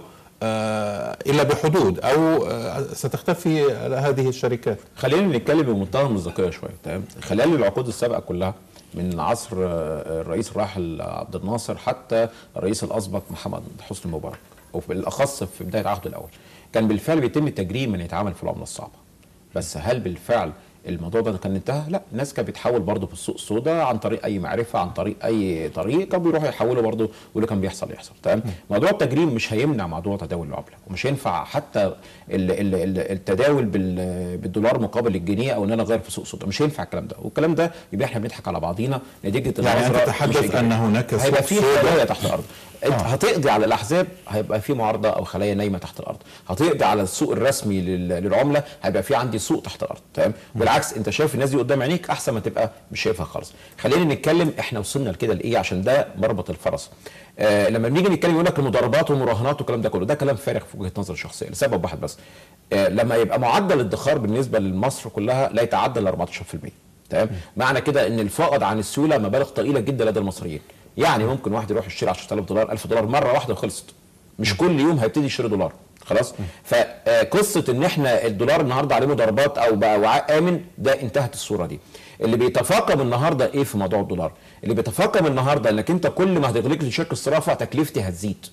آه، الا بحدود او آه، ستختفي هذه الشركات خلينا نتكلم بمنتهى المصداقيه شويه تمام خلال العقود السابقه كلها من عصر آه، الرئيس الراحل عبد الناصر حتى الرئيس الاسبق محمد حسني مبارك وبالاخص في بدايه عهده الاول كان بالفعل بيتم تجريم من يتعامل في العمله الصعبه بس هل بالفعل الموضوع ده كان انتهى؟ لا الناس كانت بتحول برضه في السوق السوداء عن طريق اي معرفه عن طريق اي طريق كانوا بيروحوا يحولوا برضه واللي كان بيحصل يحصل تمام؟ موضوع التجريم مش هيمنع موضوع تداول العمله ومش هينفع حتى ال- ال- ال- التداول بال- بالدولار مقابل الجنيه او ان انا اغير في سوق السوداء مش هينفع الكلام ده والكلام ده يبقى احنا بنضحك على بعضينا نتيجه يعني أنت النظرة مش تتحدث إيجابية. أن هناك سوق هيبقى في سوداء. خلايا تحت الارض انت هتقضي على الاحزاب هيبقى في معارضه او خلايا نايمه تحت الارض هتقضي على السوق الرسمي لل- للعمله هيبقى في عندي سوق تحت الارض تمام بالعكس انت شايف الناس دي قدام عينيك احسن ما تبقى مش شايفها خالص خلينا نتكلم احنا وصلنا لكده لايه عشان ده مربط الفرس آه لما بنيجي نتكلم يقول لك المضاربات والمراهنات والكلام ده كله ده كلام فارغ في وجهه نظري الشخصيه لسبب واحد بس آه لما يبقى معدل الادخار بالنسبه لمصر كلها لا يتعدى ال 14% تمام معنى كده ان الفائض عن السيوله مبالغ ضئيله جدا لدى المصريين يعني ممكن واحد يروح يشتري 10000 دولار 1000 دولار مره واحده وخلصت مش كل يوم هيبتدي يشتري دولار خلاص فقصه ان احنا الدولار النهارده عليه مضاربات او بقى وعاء امن ده انتهت الصوره دي اللي بيتفاقم النهارده ايه في موضوع الدولار اللي بيتفاقم النهارده انك انت كل ما هتغلق لي شركه الصرافه تكلفتي هتزيد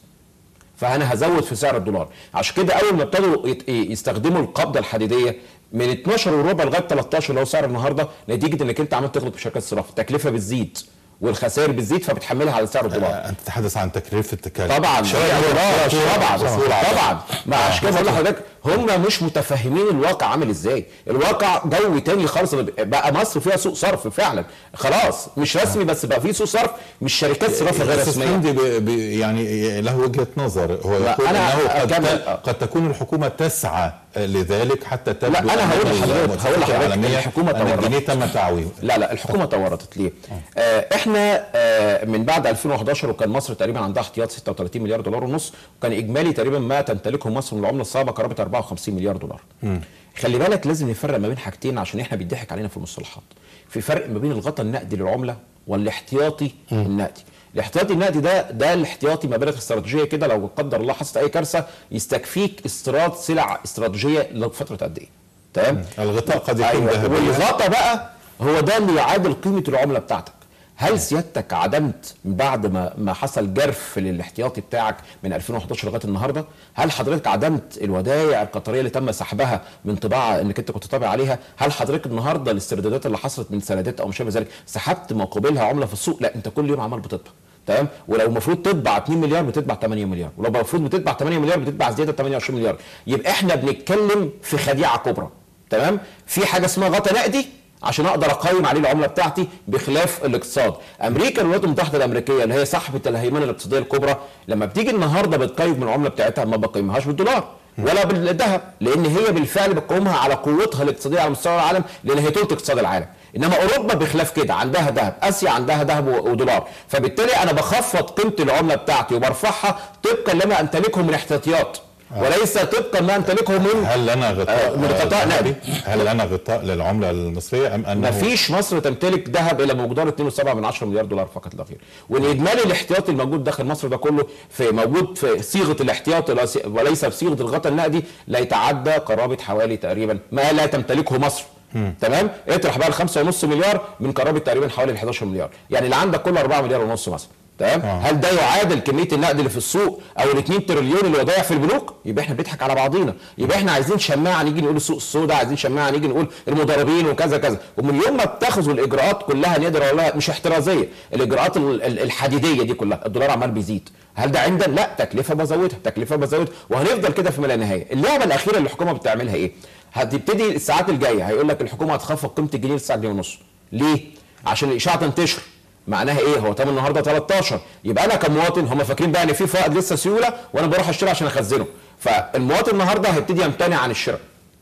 فانا هزود في سعر الدولار عشان كده اول ما ابتدوا يت- يستخدموا القبضه الحديديه من 12 وربع لغايه 13 اللي هو سعر النهارده نتيجه انك انت عمال تغلق في شركات الصرافه التكلفه بتزيد والخسائر بتزيد فبتحملها على سعر الدولار آه، انت تتحدث عن تكلفه التكاليف طبعا شوية طبعا فاتورة، طبعا وصول على- طبعا ما عشان كده بقول لحضرتك هم مش متفهمين الواقع عامل ازاي الواقع جو تاني خالص بقى مصر فيها سوق صرف فعلا خلاص مش رسمي بس بقى في سوق صرف مش شركات صرافه غير أستاذ رسميه حمدي ب- ب- يعني له وجهه نظر هو لا، يقول أنا انه قد, أكمل- قد تكون الحكومه تسعى لذلك حتى تبدو لا، أنا هقول أن لحضرتك- المؤسسات هقول لحضرتك العالمية الحكومة ان الجنيه تورطت. تم تعويضه لا لا الحكومه تورطت ليه؟ آه احنا آه من بعد 2011 وكان مصر تقريبا عندها احتياط 36 مليار دولار ونص وكان اجمالي تقريبا ما تمتلكه مصر من العمله الصعبه قرابه 54 مليار دولار. خلي بالك لازم نفرق ما بين حاجتين عشان احنا بيضحك علينا في المصطلحات. في فرق ما بين الغطاء النقدي للعمله والاحتياطي النقدي. الاحتياطي النقدي ده ده الاحتياطي مبالغ استراتيجيه كده لو قدر الله حصلت اي كارثه يستكفيك استيراد سلع استراتيجيه لفتره قد ايه؟ تمام؟ الغطاء قد يكون أيوة. ذهبيا والغطا بقى هو ده اللي يعادل قيمه العمله بتاعتك هل سيادتك عدمت بعد ما ما حصل جرف للاحتياطي بتاعك من 2011 لغايه النهارده؟ هل حضرتك عدمت الودائع القطريه اللي تم سحبها من طباعه انك انت كنت طابع عليها؟ هل حضرتك النهارده الاستردادات اللي حصلت من سندات او ما شابه ذلك سحبت مقابلها عمله في السوق؟ لا انت كل يوم عمال بتطبع تمام ولو المفروض تطبع 2 مليار بتطبع 8 مليار ولو المفروض بتطبع 8 مليار بتطبع زياده 28 مليار يبقى احنا بنتكلم في خديعه كبرى تمام في حاجه اسمها غطا نقدي عشان اقدر اقيم عليه العمله بتاعتي بخلاف الاقتصاد امريكا الولايات المتحده الامريكيه اللي هي صاحبه الهيمنه الاقتصاديه الكبرى لما بتيجي النهارده بتقيم من العمله بتاعتها ما بقيمهاش بالدولار ولا بالذهب لان هي بالفعل بتقومها على قوتها الاقتصاديه على مستوى العالم لان هي ثلث اقتصاد العالم انما اوروبا بخلاف كده عندها ذهب اسيا عندها ذهب و- ودولار فبالتالي انا بخفض قيمه العمله بتاعتي وبرفعها طبقا لما امتلكه من احتياطيات وليس طبقا ما امتلكه من هل لنا غطاء آه، من غطاء ذهبي؟ نقدي. هل لنا غطاء للعمله المصريه ام انه ما فيش مصر تمتلك ذهب الا بمقدار 2.7 من 10 مليار دولار فقط لا غير وان اجمالي الاحتياطي الموجود داخل مصر ده كله في موجود في صيغه الاحتياط وليس- وليس بصيغه الغطاء النقدي لا يتعدى قرابه حوالي تقريبا ما لا تمتلكه مصر تمام اطرح بقى ال 5.5 مليار من قرابه تقريبا حوالي ال 11 مليار يعني اللي عندك كله 4 مليار ونص مثلا تمام آه. هل ده يعادل كميه النقد اللي في السوق او ال 2 تريليون اللي ودايع في البنوك يبقى احنا بنضحك على بعضينا يبقى احنا عايزين شماعه نيجي نقول السوق السوداء عايزين شماعه نيجي نقول المضاربين وكذا كذا ومن يوم ما اتخذوا الاجراءات كلها نقدر اقول لها مش احترازيه الاجراءات ال- ال- الحديديه دي كلها الدولار عمال بيزيد هل ده عندنا لا تكلفه بزودها تكلفه بزودها وهنفضل كده في ما لا نهايه اللعبه الاخيره اللي الحكومه بتعملها ايه هتبتدي الساعات الجايه هيقول لك الحكومه هتخفض قيمه الجنيه للساعه جنيه ونص ليه عشان الاشاعه تنتشر معناها ايه هو تم النهارده 13 يبقى انا كمواطن هم فاكرين بقى ان في فائض لسه سيوله وانا بروح اشتري عشان اخزنه فالمواطن النهارده هيبتدي يمتنع عن الشراء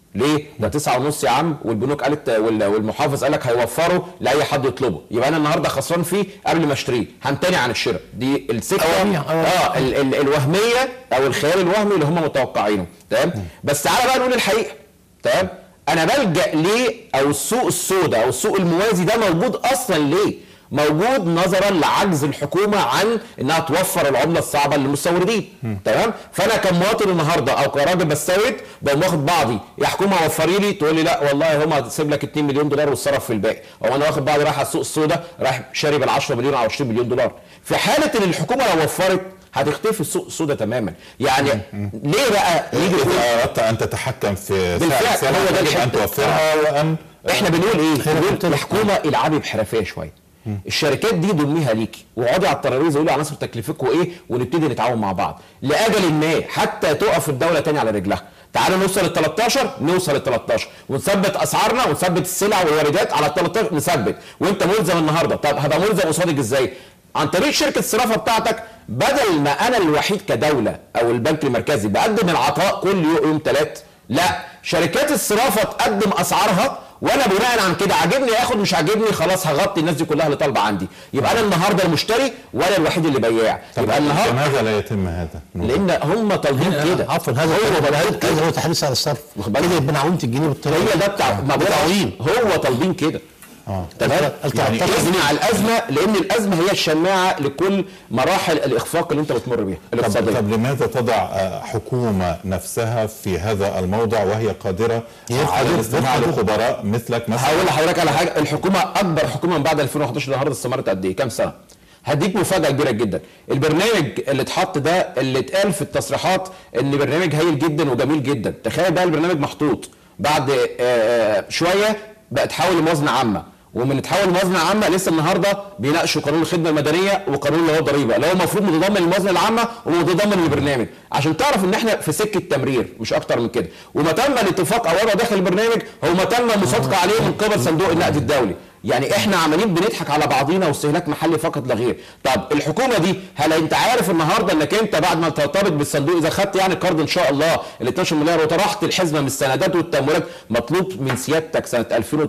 ليه؟ ده تسعة ونص يا عم والبنوك قالت وال- والمحافظ قال لك هيوفروا لاي حد يطلبه يبقى انا النهارده خسران فيه قبل ما اشتريه همتنع عن الشراء دي السكه أوامر، أوامر. اه ال ال الوهميه او الخيال الوهمي اللي هم متوقعينه تمام بس تعالى بقى نقول الحقيقه تمام انا بلجا ليه او السوق السوداء او السوق الموازي ده موجود اصلا ليه موجود نظرا لعجز الحكومه عن انها توفر العمله الصعبه للمستوردين تمام فانا كمواطن النهارده او كراجل بستورد بقوم واخد بعضي يا حكومه وفري لي تقول لي لا والله هم هتسيب لك 2 مليون دولار والصرف في الباقي او انا واخد بعضي رايح على السوق السوداء رايح شاري بال 10 مليون او 20 مليون دولار في حاله ان الحكومه لو وفرت هتختفي السوق السوداء تماما يعني ليه بقى نيجي نقول اذا اردت ان تتحكم في بالفعل، سعر السلع هو ده يجب ان الحتة. توفرها وان احنا بنقول ايه؟ خير بنقول الحكومة. الحكومه العبي بحرفيه شويه الشركات دي ضميها ليكي واقعدي على الترابيزه قولي عناصر تكلفتكم ايه ونبتدي نتعاون مع بعض لاجل ما حتى تقف الدوله تاني على رجلها تعالوا نوصل ل 13 نوصل ل 13 ونثبت اسعارنا ونثبت السلع والواردات على ال 13 نثبت وانت ملزم النهارده طب هبقى ملزم قصادك ازاي؟ عن طريق شركه الصرافه بتاعتك بدل ما انا الوحيد كدوله او البنك المركزي بقدم العطاء كل يوم يوم ثلاث لا شركات الصرافه تقدم اسعارها وانا بناء عن كده عاجبني اخد مش عاجبني خلاص هغطي الناس دي كلها اللي طالبه عندي يبقى انا النهارده المشتري وانا الوحيد اللي بياع يبقى النهارده لماذا لا يتم هذا؟ لان هم طالبين كده عفوا هذا هو هذا طالبين كده هذا هو تحديث سعر الصرف واخد بالك؟ كده يبقى عويمه الجنيه بالطريقه هي ده بتاع ما بقولش تعويم. هو طالبين كده تمام يعني اصنع الازمه لان الازمه هي الشماعه لكل مراحل الاخفاق اللي انت بتمر بيها طب, الاقتصاديه طب لماذا تضع آه، حكومة نفسها في هذا الموضع وهي قادرة هي على قادرة- الاستماع قادرة. لخبراء مثلك مثلا هقول لحضرتك على حاجه الحكومه اكبر حكومه من بعد 2011 النهارده استمرت قد ايه؟ كام سنه؟ هديك مفاجاه كبيره جدا البرنامج اللي اتحط ده اللي اتقال في التصريحات ان برنامج هايل جدا وجميل جدا تخيل بقى البرنامج محطوط بعد آه، آه، شويه بقى تحول لموازنه عامه ومن تحول لموازنه عامه لسه النهارده بيناقشوا قانون الخدمه المدنيه وقانون اللي هو الضريبه اللي هو المفروض متضمن الموازنه العامه ومتضمن البرنامج عشان تعرف ان احنا في سكه تمرير مش اكتر من كده وما تم الاتفاق او وضع داخل البرنامج هو ما تم المصادقه عليه من قبل صندوق النقد الدولي يعني احنا عمالين بنضحك على بعضينا واستهلاك محلي فقط لا غير طب الحكومه دي هل انت عارف النهارده انك انت بعد ما ترتبط بالصندوق اذا خدت يعني قرض ان شاء الله ال 12 مليار وطرحت الحزمه من السندات والتمويلات مطلوب من سيادتك سنه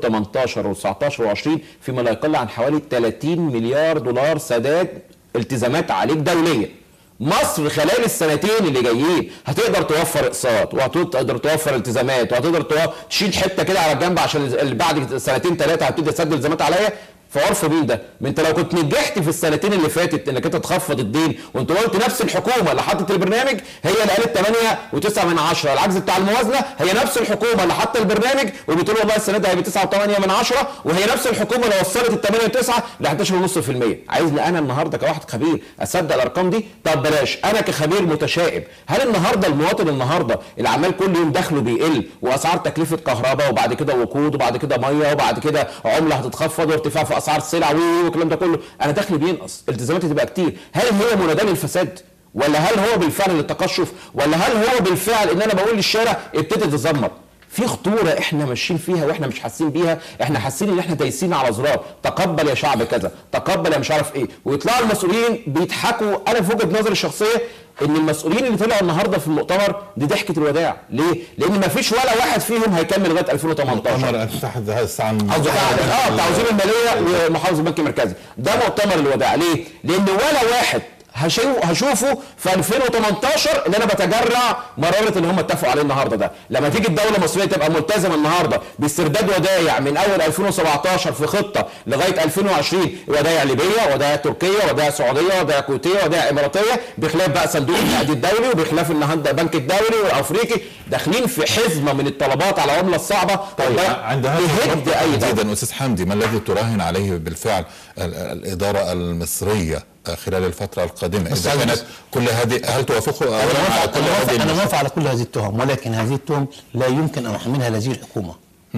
2018 و19 و20 فيما لا يقل عن حوالي 30 مليار دولار سداد التزامات عليك دوليه مصر خلال السنتين اللي جايين هتقدر توفر اقساط وهتقدر توفر التزامات وهتقدر تو- تشيل حته كده على جنب عشان اللي بعد سنتين ثلاثه هتبتدي تسدد التزامات عليا في عرف مين ده؟ ما انت لو كنت نجحت في السنتين اللي فاتت انك انت تخفض الدين وانت قلت نفس الحكومه اللي حطت البرنامج هي اللي قالت 8 و9 من 10 العجز بتاع الموازنه هي نفس الحكومه اللي حاطه البرنامج وبتقول والله السنه دي هيبقى 9 و8 من 10 وهي نفس الحكومه اللي وصلت ال 8 و9 ل 11.5% عايزني انا النهارده كواحد خبير اصدق الارقام دي طب بلاش انا كخبير متشائم هل النهارده المواطن النهارده اللي عمال كل يوم دخله بيقل واسعار تكلفه كهرباء وبعد كده وقود وبعد كده ميه وبعد كده عمله هتتخفض وارتفاع في اسعار السلع و- والكلام ده كله انا دخلي بينقص التزاماتي تبقى كتير هل هي مناداه للفساد ولا هل هو بالفعل للتقشف ولا هل هو بالفعل ان انا بقول للشارع ابتدي تتذمر في خطوره احنا ماشيين فيها واحنا مش حاسين بيها احنا حاسين ان احنا دايسين على زرار تقبل يا شعب كذا تقبل يا مش عارف ايه ويطلعوا المسؤولين بيضحكوا انا في وجهه نظري الشخصيه ان المسؤولين اللي طلعوا النهارده في المؤتمر دي ضحكه الوداع ليه لان ما فيش ولا واحد فيهم هيكمل لغايه 2018 مؤتمر افتتاح هذا الساعة قصدي اه بتاع وزير الماليه ومحافظ البنك المركزي ده مؤتمر الوداع ليه؟ لان ولا واحد هشو- هشوفه في 2018 ان انا بتجرع مراره اللي هم اتفقوا عليه النهارده ده لما تيجي الدوله المصريه تبقى ملتزمه النهارده باسترداد ودايع من اول 2017 في خطه لغايه 2020 ودايع ليبيه ودايع تركيه ودايع سعوديه ودايع كويتيه ودايع اماراتيه بخلاف بقى صندوق النقد الدولي وبخلاف النهارده البنك الدولي والافريقي داخلين في حزمه من الطلبات على العمله الصعبه طيب وده عند هذا يهد النقطة اي دوله تحديدا استاذ حمدي ما الذي تراهن عليه بالفعل ال- ال- الاداره المصريه خلال الفتره القادمه بس اذا عايز كانت بس- كل هذه هل توافقوا انا اولا على موافق كل انا هذه موافق, أنا النصوص؟ موافق على كل هذه التهم ولكن هذه التهم لا يمكن ان احملها لهذه الحكومه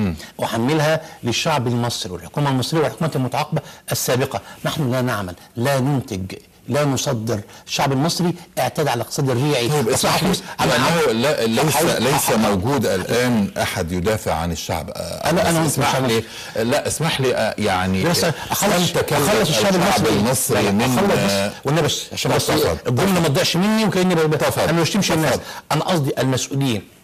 احملها للشعب المصري والحكومه المصريه والحكومات المتعاقبه السابقه نحن لا نعمل لا ننتج لا نصدر الشعب المصري اعتاد على الاقتصاد الريعي طيب اسمح لي أصبح- أنا لانه لا ليس هقول- ليس هقول- موجود الان احد يدافع عن الشعب آه، أنا- أنا بس اسمح مش- لي لا اسمح لي آه، يعني بس اخلص تكلف اخلص الشعب المصري المصري لا، لا، من أخلص آه، بس والنبي بس عشان بس تفضل. الجمله ما تضيعش مني وكاني ب- تفضل. انا ما بشتمش الناس تفضل. انا قصدي المسؤولين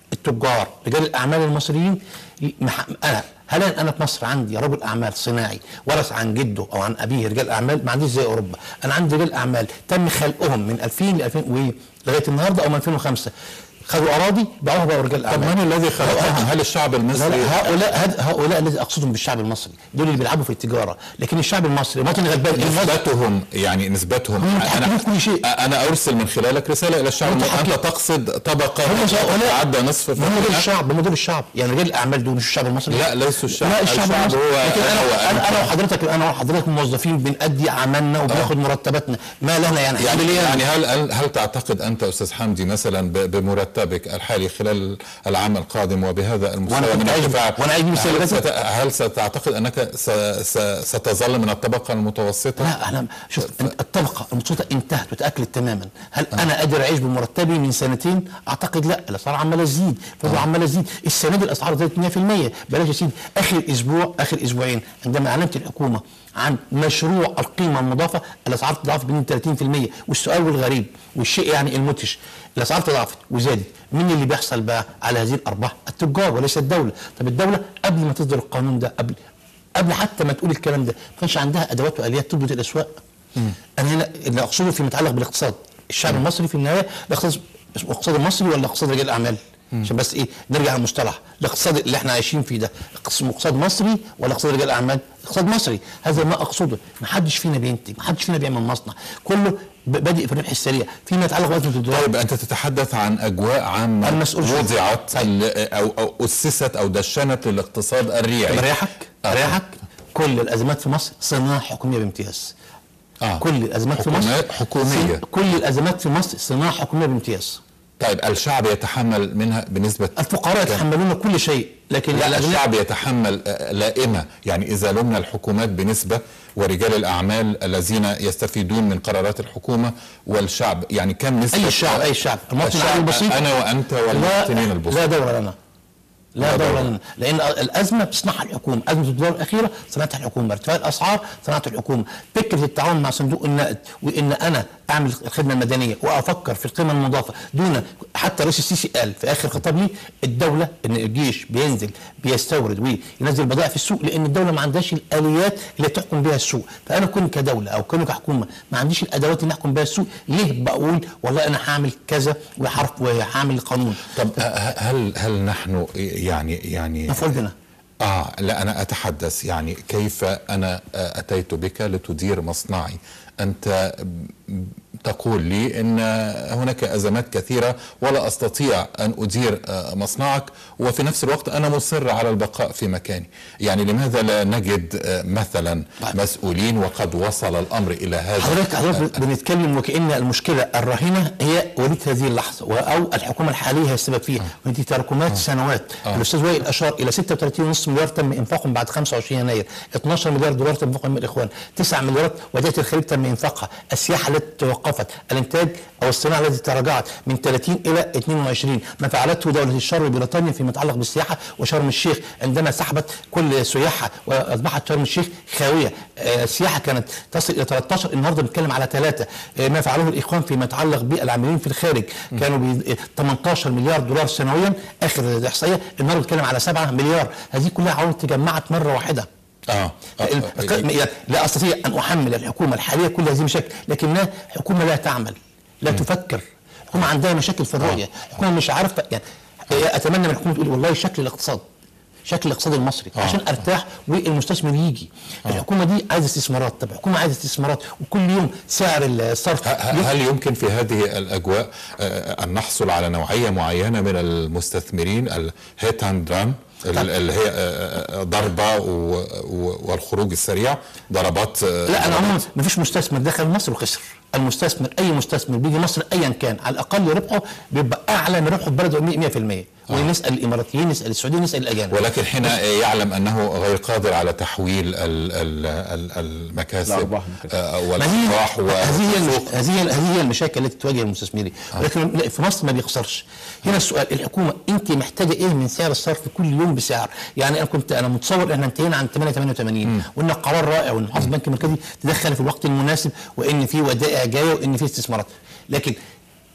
التجار رجال الاعمال المصريين مح- انا هل انا في مصر عندي رجل اعمال صناعي ورث عن جده او عن ابيه رجال اعمال ما عنديش زي اوروبا انا عندي رجال اعمال تم خلقهم من 2000 ل 2000 و- لغايه النهارده او من 2005 خدوا اراضي باعوها بقوا رجال طب اعمال من الذي خلقهم هل الشعب لا المصري لا هؤلاء هد- هؤلاء الذي اقصدهم بالشعب المصري دول اللي بيلعبوا في التجاره لكن الشعب المصري مواطن غلبان المصري نسبتهم يعني نسبتهم هم متحكمين في كل شيء. انا ارسل من خلالك رساله الى الشعب هم انت متحكمين. تقصد طبقه هم هؤلاء تعدى نصف هم دول الفئة؟ الشعب هم دول الشعب يعني رجال الاعمال دول مش الشعب المصري لا، ليسوا الشعب. لا الشعب, الشعب المصري هو- لكن انا هو انا, أنت. أنا وحضرتك انا وحضرتك موظفين بنأدي اعمالنا وبناخد مرتباتنا ما لنا يعني يعني هعمل إيه يعني هل هل, هل تعتقد انت استاذ حمدي مثلا ب- بمرتبك الحالي خلال العام القادم وبهذا المستوى وأنا كنت من عايز- الارتفاع وأنا عايز مثال هل, بس. ست- هل ستعتقد انك س س ستظل من الطبقه المتوسطه؟ لا انا شوف أنت الطبقه المتوسطه انتهت وتاكلت تماما هل انا قادر اعيش بمرتبي من سنتين اعتقد لا الاسعار عماله تزيد الفلوس عماله تزيد السنه دي الاسعار زادت 100% بلاش يا سيدي اخر اسبوع اخر اسبوعين عندما اعلنت الحكومه عن مشروع القيمه المضافه الاسعار تضاعفت ب 30% والسؤال والغريب والشيء يعني المدهش الاسعار تضاعفت وزادت مين اللي بيحصل بقى على هذه الارباح التجار وليس الدوله طب الدوله قبل ما تصدر القانون ده قبل قبل حتى ما تقول الكلام ده ما كانش عندها ادوات واليات تضبط الاسواق انا هنا اللي اقصده فيما يتعلق بالاقتصاد الشعب المصري في النهايه الاقتصاد اسمه الاقتصاد المصري ولا اقتصاد رجال الاعمال عشان بس ايه نرجع للمصطلح الاقتصاد اللي احنا عايشين فيه ده اسمه اقتصاد مصري ولا اقتصاد رجال اعمال اقتصاد مصري هذا ما اقصده ما حدش فينا بينتج ما حدش فينا بيعمل مصنع كله ب- بادئ في الربح السريع فيما يتعلق بأزمة الدولار طيب انت تتحدث عن اجواء عامه المسؤول شو؟ وضعت ال- او او اسست او دشنت للاقتصاد الريعي اريحك آه. اريحك كل الازمات في مصر صناعه حكوميه بامتياز آه. كل الازمات في مصر حكومات حكومية. صن- كل الازمات في مصر صناعه حكوميه بامتياز طيب الشعب يتحمل منها بنسبه الفقراء كم؟ يتحملون كل شيء لكن لا الأغنياء- الشعب يتحمل آه، لائمه يعني اذا لمنا الحكومات بنسبه ورجال الاعمال الذين يستفيدون من قرارات الحكومه والشعب يعني كم نسبه اي شعب اي شعب المواطن العادي الشعب البسيط انا وانت لا والمواطنين لا البسيط دور لنا لا لا دور دور. لنا لان الازمه بتصنعها الحكومه ازمه الدولار الاخيره صنعتها الحكومه ارتفاع الاسعار صنعتها الحكومه فكره التعاون مع صندوق النقد وان انا اعمل الخدمه المدنيه وافكر في القيمه المضافه دون حتى رئيس السيسي قال في اخر خطاب ليه الدوله ان الجيش بينزل بيستورد وينزل بضائع في السوق لان الدوله ما عندهاش الاليات اللي تحكم بها السوق فانا كون كدوله او كون كحكومه ما عنديش الادوات اللي احكم بها السوق ليه بقول والله انا هعمل كذا وحرف وهعمل قانون طب ه- هل هل نحن يعني يعني مفعول بنا اه لا انا اتحدث يعني كيف انا آه، اتيت بك لتدير مصنعي انت ب- تقول لي ان هناك ازمات كثيره ولا استطيع ان ادير آه، مصنعك وفي نفس الوقت انا مصر على البقاء في مكاني يعني لماذا لا نجد آه، مثلا مسؤولين وقد وصل الامر الى هذا حضرتك حضرتك بنتكلم وكأن المشكلة الراهنة هي وليدة هذه اللحظة و- أو الحكومة الحالية هي السبب فيها ودي تراكمات سنوات الأستاذ وائل أشار إلى 36.5 مليار تم إنفاقهم بعد 25 يناير 12 مليار دولار تم إنفاقهم من الإخوان 9 مليارات وديعة الخليج تم إنفاقها السياحة التي توقفت الإنتاج أو الصناعة التي تراجعت من 30 إلى 22 ما فعلته دولة الشر بريطانيا فيما يتعلق بالسياحة وشرم الشيخ عندما سحبت كل سياحها وأصبحت شرم الشيخ خاوية آه، السياحة كانت تصل إلى 13 النهارده بنتكلم على ثلاثة آه، ما فعله الإخوان فيما يتعلق بالعاملين في الخارج كانوا بي- آه، 18 مليار دولار سنويا آخر إحصائية النهارده بنتكلم على 7 مليار هذه كلها عوامل تجمعت مرة واحدة اه, آه. ال- يعني لا استطيع ان احمل الحكومه الحاليه كل هذه المشاكل لكنها حكومه لا تعمل لا تفكر حكومه عندها مشاكل في الرؤيه حكومه مش عارفه يعني اتمنى من الحكومه تقول والله شكل الاقتصاد شكل الاقتصاد المصري آه. عشان ارتاح والمستثمر يجي الحكومه دي عايزه استثمارات طب الحكومه عايزه استثمارات وكل يوم سعر الصرف ه- ه- هل يمكن في هذه الاجواء آه، ان نحصل على نوعيه معينه من المستثمرين الهيت اند ران اللي هي آه، آه، ضربه و- و- والخروج السريع ضربات آه، لا انا ضربات. عموما ما فيش مستثمر دخل مصر وخسر المستثمر اي مستثمر بيجي مصر ايا كان على الاقل ربحه بيبقى اعلى من ربحه في بلده 100% ونسال الاماراتيين نسال السعوديين نسال الاجانب ولكن حين يعلم انه غير قادر على تحويل ال- ال- ال- المكاسب الأرباح. آه، ما هي والارباح هذه هي والسوق هذه هي هذه هي المشاكل التي تواجه المستثمرين ولكن لا، في مصر ما بيخسرش هنا السؤال الحكومه انت محتاجه ايه من سعر الصرف كل يوم بسعر يعني انا كنت انا متصور احنا انتهينا عن 888 وان قرار رائع وان محافظ البنك المركزي تدخل في الوقت المناسب وان في ودائع جايه وان في استثمارات لكن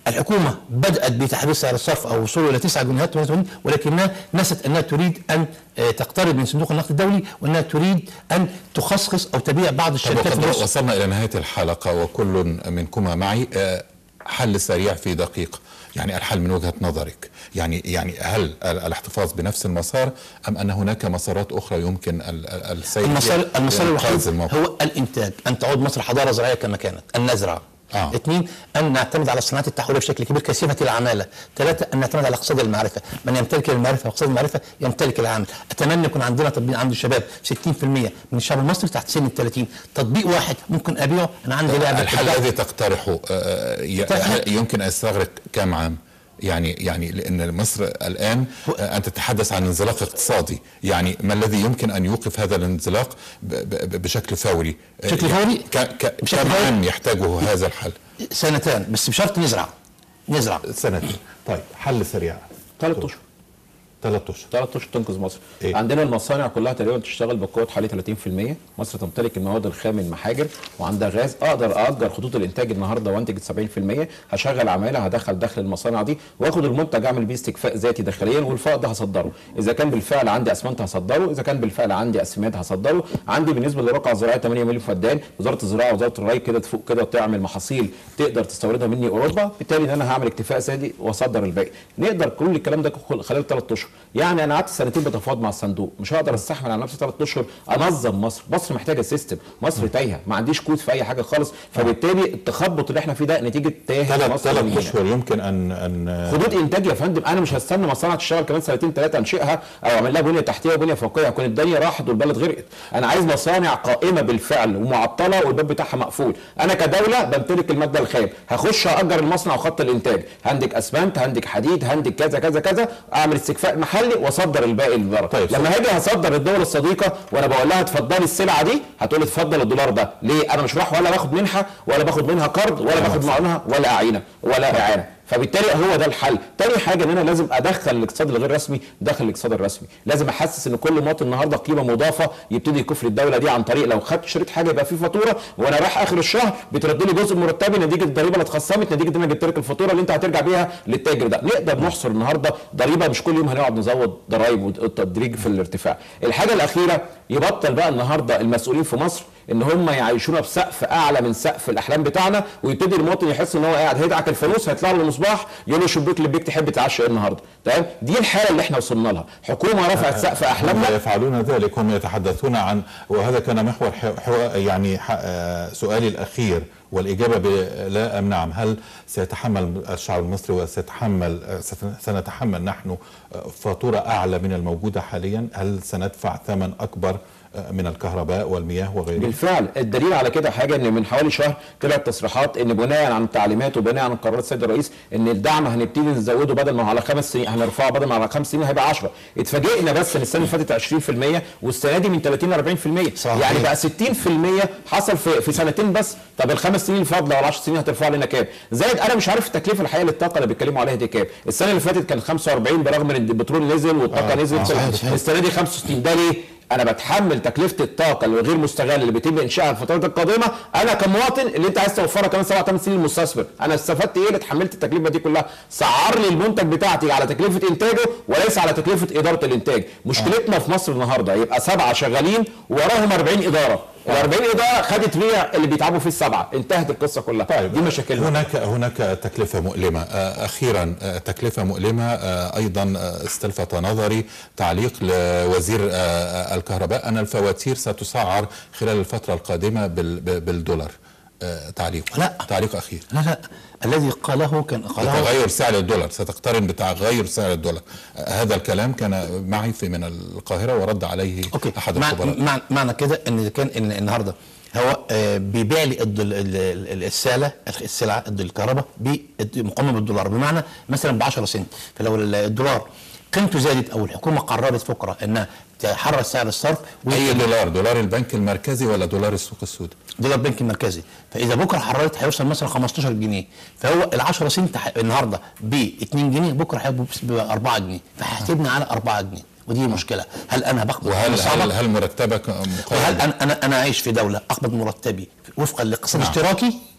الحكومه بدات بتحديث سعر الصرف او وصوله الى 9 جنيهات و88 ولكنها نست انها تريد ان آه، تقترب من صندوق النقد الدولي وانها تريد ان تخصص او تبيع بعض طب الشركات وقد في مصر وصلنا الى نهايه الحلقه وكل منكما معي آه، حل سريع في دقيقه يعني الحل من وجهه نظرك يعني يعني هل ال- الاحتفاظ بنفس المسار ام ان هناك مسارات اخرى يمكن ال- ال- السير المسار فيها المسار لإنقاذ الوحيد الموقف؟ هو الانتاج ان تعود مصر حضاره زراعيه كما كانت ان نزرع آه. اثنين ان نعتمد على الصناعات التحوليه بشكل كبير كثيفه العماله ثلاثه ان نعتمد على اقتصاد المعرفه من يمتلك المعرفه واقتصاد المعرفه يمتلك العمل اتمنى يكون عندنا تطبيق عند الشباب 60% من الشعب المصري تحت سن ال 30 تطبيق واحد ممكن ابيعه انا عندي لعبه الحل بتتباع. الذي تقترحه آه، ي- طيب. هل يمكن ان يستغرق كم عام؟ يعني يعني لان مصر الان آه، انت تتحدث عن انزلاق اقتصادي، يعني ما الذي يمكن ان يوقف هذا الانزلاق ب- ب- بشكل فوري؟ آه، بشكل يعني فوري؟ ك- ك- بشكل كم فوري؟ عام يحتاجه هذا الحل؟ سنتان بس بشرط نزرع نزرع سنتين طيب حل سريع ثلاث اشهر ثلاث اشهر ثلاث اشهر تنقذ مصر إيه؟ إيه؟ عندنا المصانع كلها تقريبا تشتغل بقوه حوالي 30% مصر تمتلك المواد الخام المحاجر وعندها غاز اقدر ااجر خطوط الانتاج النهارده وانتج 70% هشغل عماله هدخل دخل المصانع دي واخد المنتج اعمل بيه استكفاء ذاتي داخليا والفائض ده هصدره اذا كان بالفعل عندي اسمنت هصدره اذا كان بالفعل عندي اسمنت هصدره عندي بالنسبه للرقعه الزراعيه 8 مليون فدان وزاره الزراعه وزاره الري كده تفوق كده وتعمل محاصيل تقدر تستوردها مني اوروبا بالتالي ان انا هعمل اكتفاء ذاتي واصدر الباقي نقدر كل الكلام ده خلال ثلاث اشهر يعني انا قعدت سنتين بتفاوض مع الصندوق مش هقدر استحمل على نفسي ثلاث اشهر انظم مصر مصر محتاجه سيستم مصر تايهه ما عنديش كود في اي حاجه خالص فبالتالي التخبط اللي احنا فيه ده نتيجه تايه ثلاث مصر ثلاث مننا. اشهر يمكن ان ان خطوط انتاج يا فندم انا مش هستنى مصانع تشتغل كمان سنتين ثلاثه انشئها او اعمل لها بنيه تحتيه وبنيه فوقيه هتكون الدنيا راحت والبلد غرقت انا عايز مصانع قائمه بالفعل ومعطله والباب بتاعها مقفول انا كدوله بمتلك الماده الخام هخش اجر المصنع وخط الانتاج هندك اسمنت هندك حديد هندك كذا كذا كذا اعمل استكفاء محلي واصدر الباقي للبره طيب، لما هاجي هصدر الدول الصديقه وانا بقول لها اتفضلي السلعه دي هتقول لي اتفضل الدولار ده ليه انا مش رايح ولا باخد منحه ولا باخد منها قرض ولا باخد معونها ولا اعينه ولا اعانه فبالتالي هو ده الحل تاني حاجه ان انا لازم ادخل الاقتصاد الغير رسمي داخل الاقتصاد الرسمي لازم احسس ان كل مواطن النهارده قيمه مضافه يبتدي يكفر الدوله دي عن طريق لو خدت شريط حاجه يبقى في فاتوره وانا رايح اخر الشهر بترد لي جزء من مرتبي نتيجه الضريبه اللي اتخصمت نتيجه ان انا جبت لك الفاتوره اللي انت هترجع بيها للتاجر ده نقدر نحصر النهارده ضريبه مش كل يوم هنقعد نزود ضرائب والتدريج في الارتفاع الحاجه الاخيره يبطل بقى النهارده المسؤولين في مصر ان هم يعيشونا بسقف اعلى من سقف الاحلام بتاعنا ويبتدي المواطن يحس ان هو قاعد هيدعك الفانوس هيطلع له المصباح يقول له شبيك لبيك تحب تتعشى ايه النهارده تمام دي الحاله اللي احنا وصلنا لها حكومه رفعت سقف هم احلامنا يفعلون ذلك هم يتحدثون عن وهذا كان محور حو حو يعني ح- آه، سؤالي الاخير والاجابه بلا ام نعم هل سيتحمل الشعب المصري وسيتحمل آه، ست- سنتحمل نحن آه، فاتوره اعلى من الموجوده حاليا هل سندفع ثمن اكبر آه، من الكهرباء والمياه وغيره بالفعل الدليل على كده حاجه ان من حوالي شهر طلعت تصريحات ان بناء عن التعليمات وبناء عن قرارات السيد الرئيس ان الدعم هنبتدي نزوده بدل ما هو على خمس سنين هنرفعه بدل ما على خمس سنين هيبقى 10 اتفاجئنا بس ان السنه اللي فاتت 20% والسنه دي من 30 ل 40% صحيح. يعني بقى 60% حصل في في سنتين بس طب الخمس سنين الفاضله ولا 10 سنين هترفع لنا كام زائد انا مش عارف التكلفه الحقيقيه للطاقه اللي بيتكلموا عليها دي كام السنه اللي فاتت كان 45 برغم ان البترول نزل والطاقه آه، نزلت آه، صحيح، صحيح. السنه دي 65 ده ليه انا بتحمل تكلفه الطاقه الغير مستغله اللي بيتم انشائها الفترات القادمه انا كمواطن اللي انت عايز توفرها كمان سبع ثمان سنين للمستثمر انا استفدت ايه اللي اتحملت التكلفه دي كلها سعر لي المنتج بتاعتي على تكلفه انتاجه وليس على تكلفه اداره الانتاج مشكلتنا في مصر النهارده يبقى سبعه شغالين وراهم 40 اداره ال 40 اداره خدت بيع اللي بيتعبوا فيه السبعه انتهت القصه كلها طيب دي مشاكلنا هناك هناك تكلفه مؤلمه آه، اخيرا آه، تكلفه مؤلمه آه، ايضا آه، استلفت نظري تعليق لوزير آه، الكهرباء ان الفواتير ستسعر خلال الفتره القادمه بال- ب- بالدولار آه، تعليق لا. تعليق اخير لا لا الذي قاله كان قاله تغير سعر الدولار ستقترن بتغير سعر الدولار آه، هذا الكلام كان معي في من القاهره ورد عليه اوكي احد مع الخبراء مع معنى كده ان كان ان النهارده هو آه، بيبيع لي الد- ال- ال- ال- الساله السلعه الد- الكهرباء مقامه بالدولار بمعنى مثلا ب 10 سنت فلو ال- الدولار قيمته زادت او الحكومه قررت بكره انها تحرر سعر الصرف اي دولار دولار البنك المركزي ولا دولار السوق السوداء دولار البنك المركزي فاذا بكره حررت هيوصل مثلا 15 جنيه فهو ال 10 سنت ح- النهارده ب 2 جنيه بكره هيبقوا ب 4 جنيه فهيحاسبني على 4 جنيه ودي مشكله هل انا بقبض وهل صعبة؟ هل, هل مرتبك وهل مقارب انا انا انا عايش في دوله اقبض مرتبي وفقا لاقتصاد نعم. اشتراكي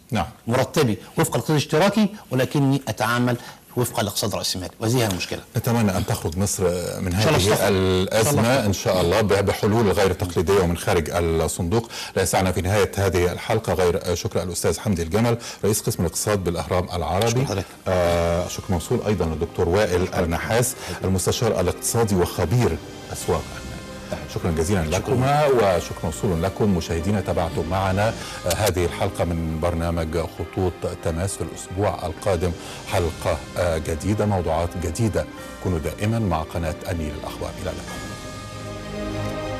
نعم. مرتبي وفق الاقتصاد الاشتراكي ولكني اتعامل وفق الاقتصاد الراسمالي وهذه هي المشكله نتمنى ان تخرج مصر من شاء الله هذه استغفر. إن شاء الله الازمه استغفر. ان شاء الله بحلول غير تقليديه ومن خارج الصندوق لا يسعنا في نهايه هذه الحلقه غير شكر الاستاذ حمدي الجمل رئيس قسم الاقتصاد بالاهرام العربي شكرا حضرتك. آه شكر موصول ايضا للدكتور وائل النحاس المستشار الاقتصادي وخبير اسواق شكرا جزيلا لكما وشكرا موصول لكم مشاهدينا تابعتم معنا آه، هذه الحلقة من برنامج خطوط تماس في الأسبوع القادم حلقة آه، جديدة موضوعات جديدة كونوا دائما مع قناة النيل الأخبار إلى اللقاء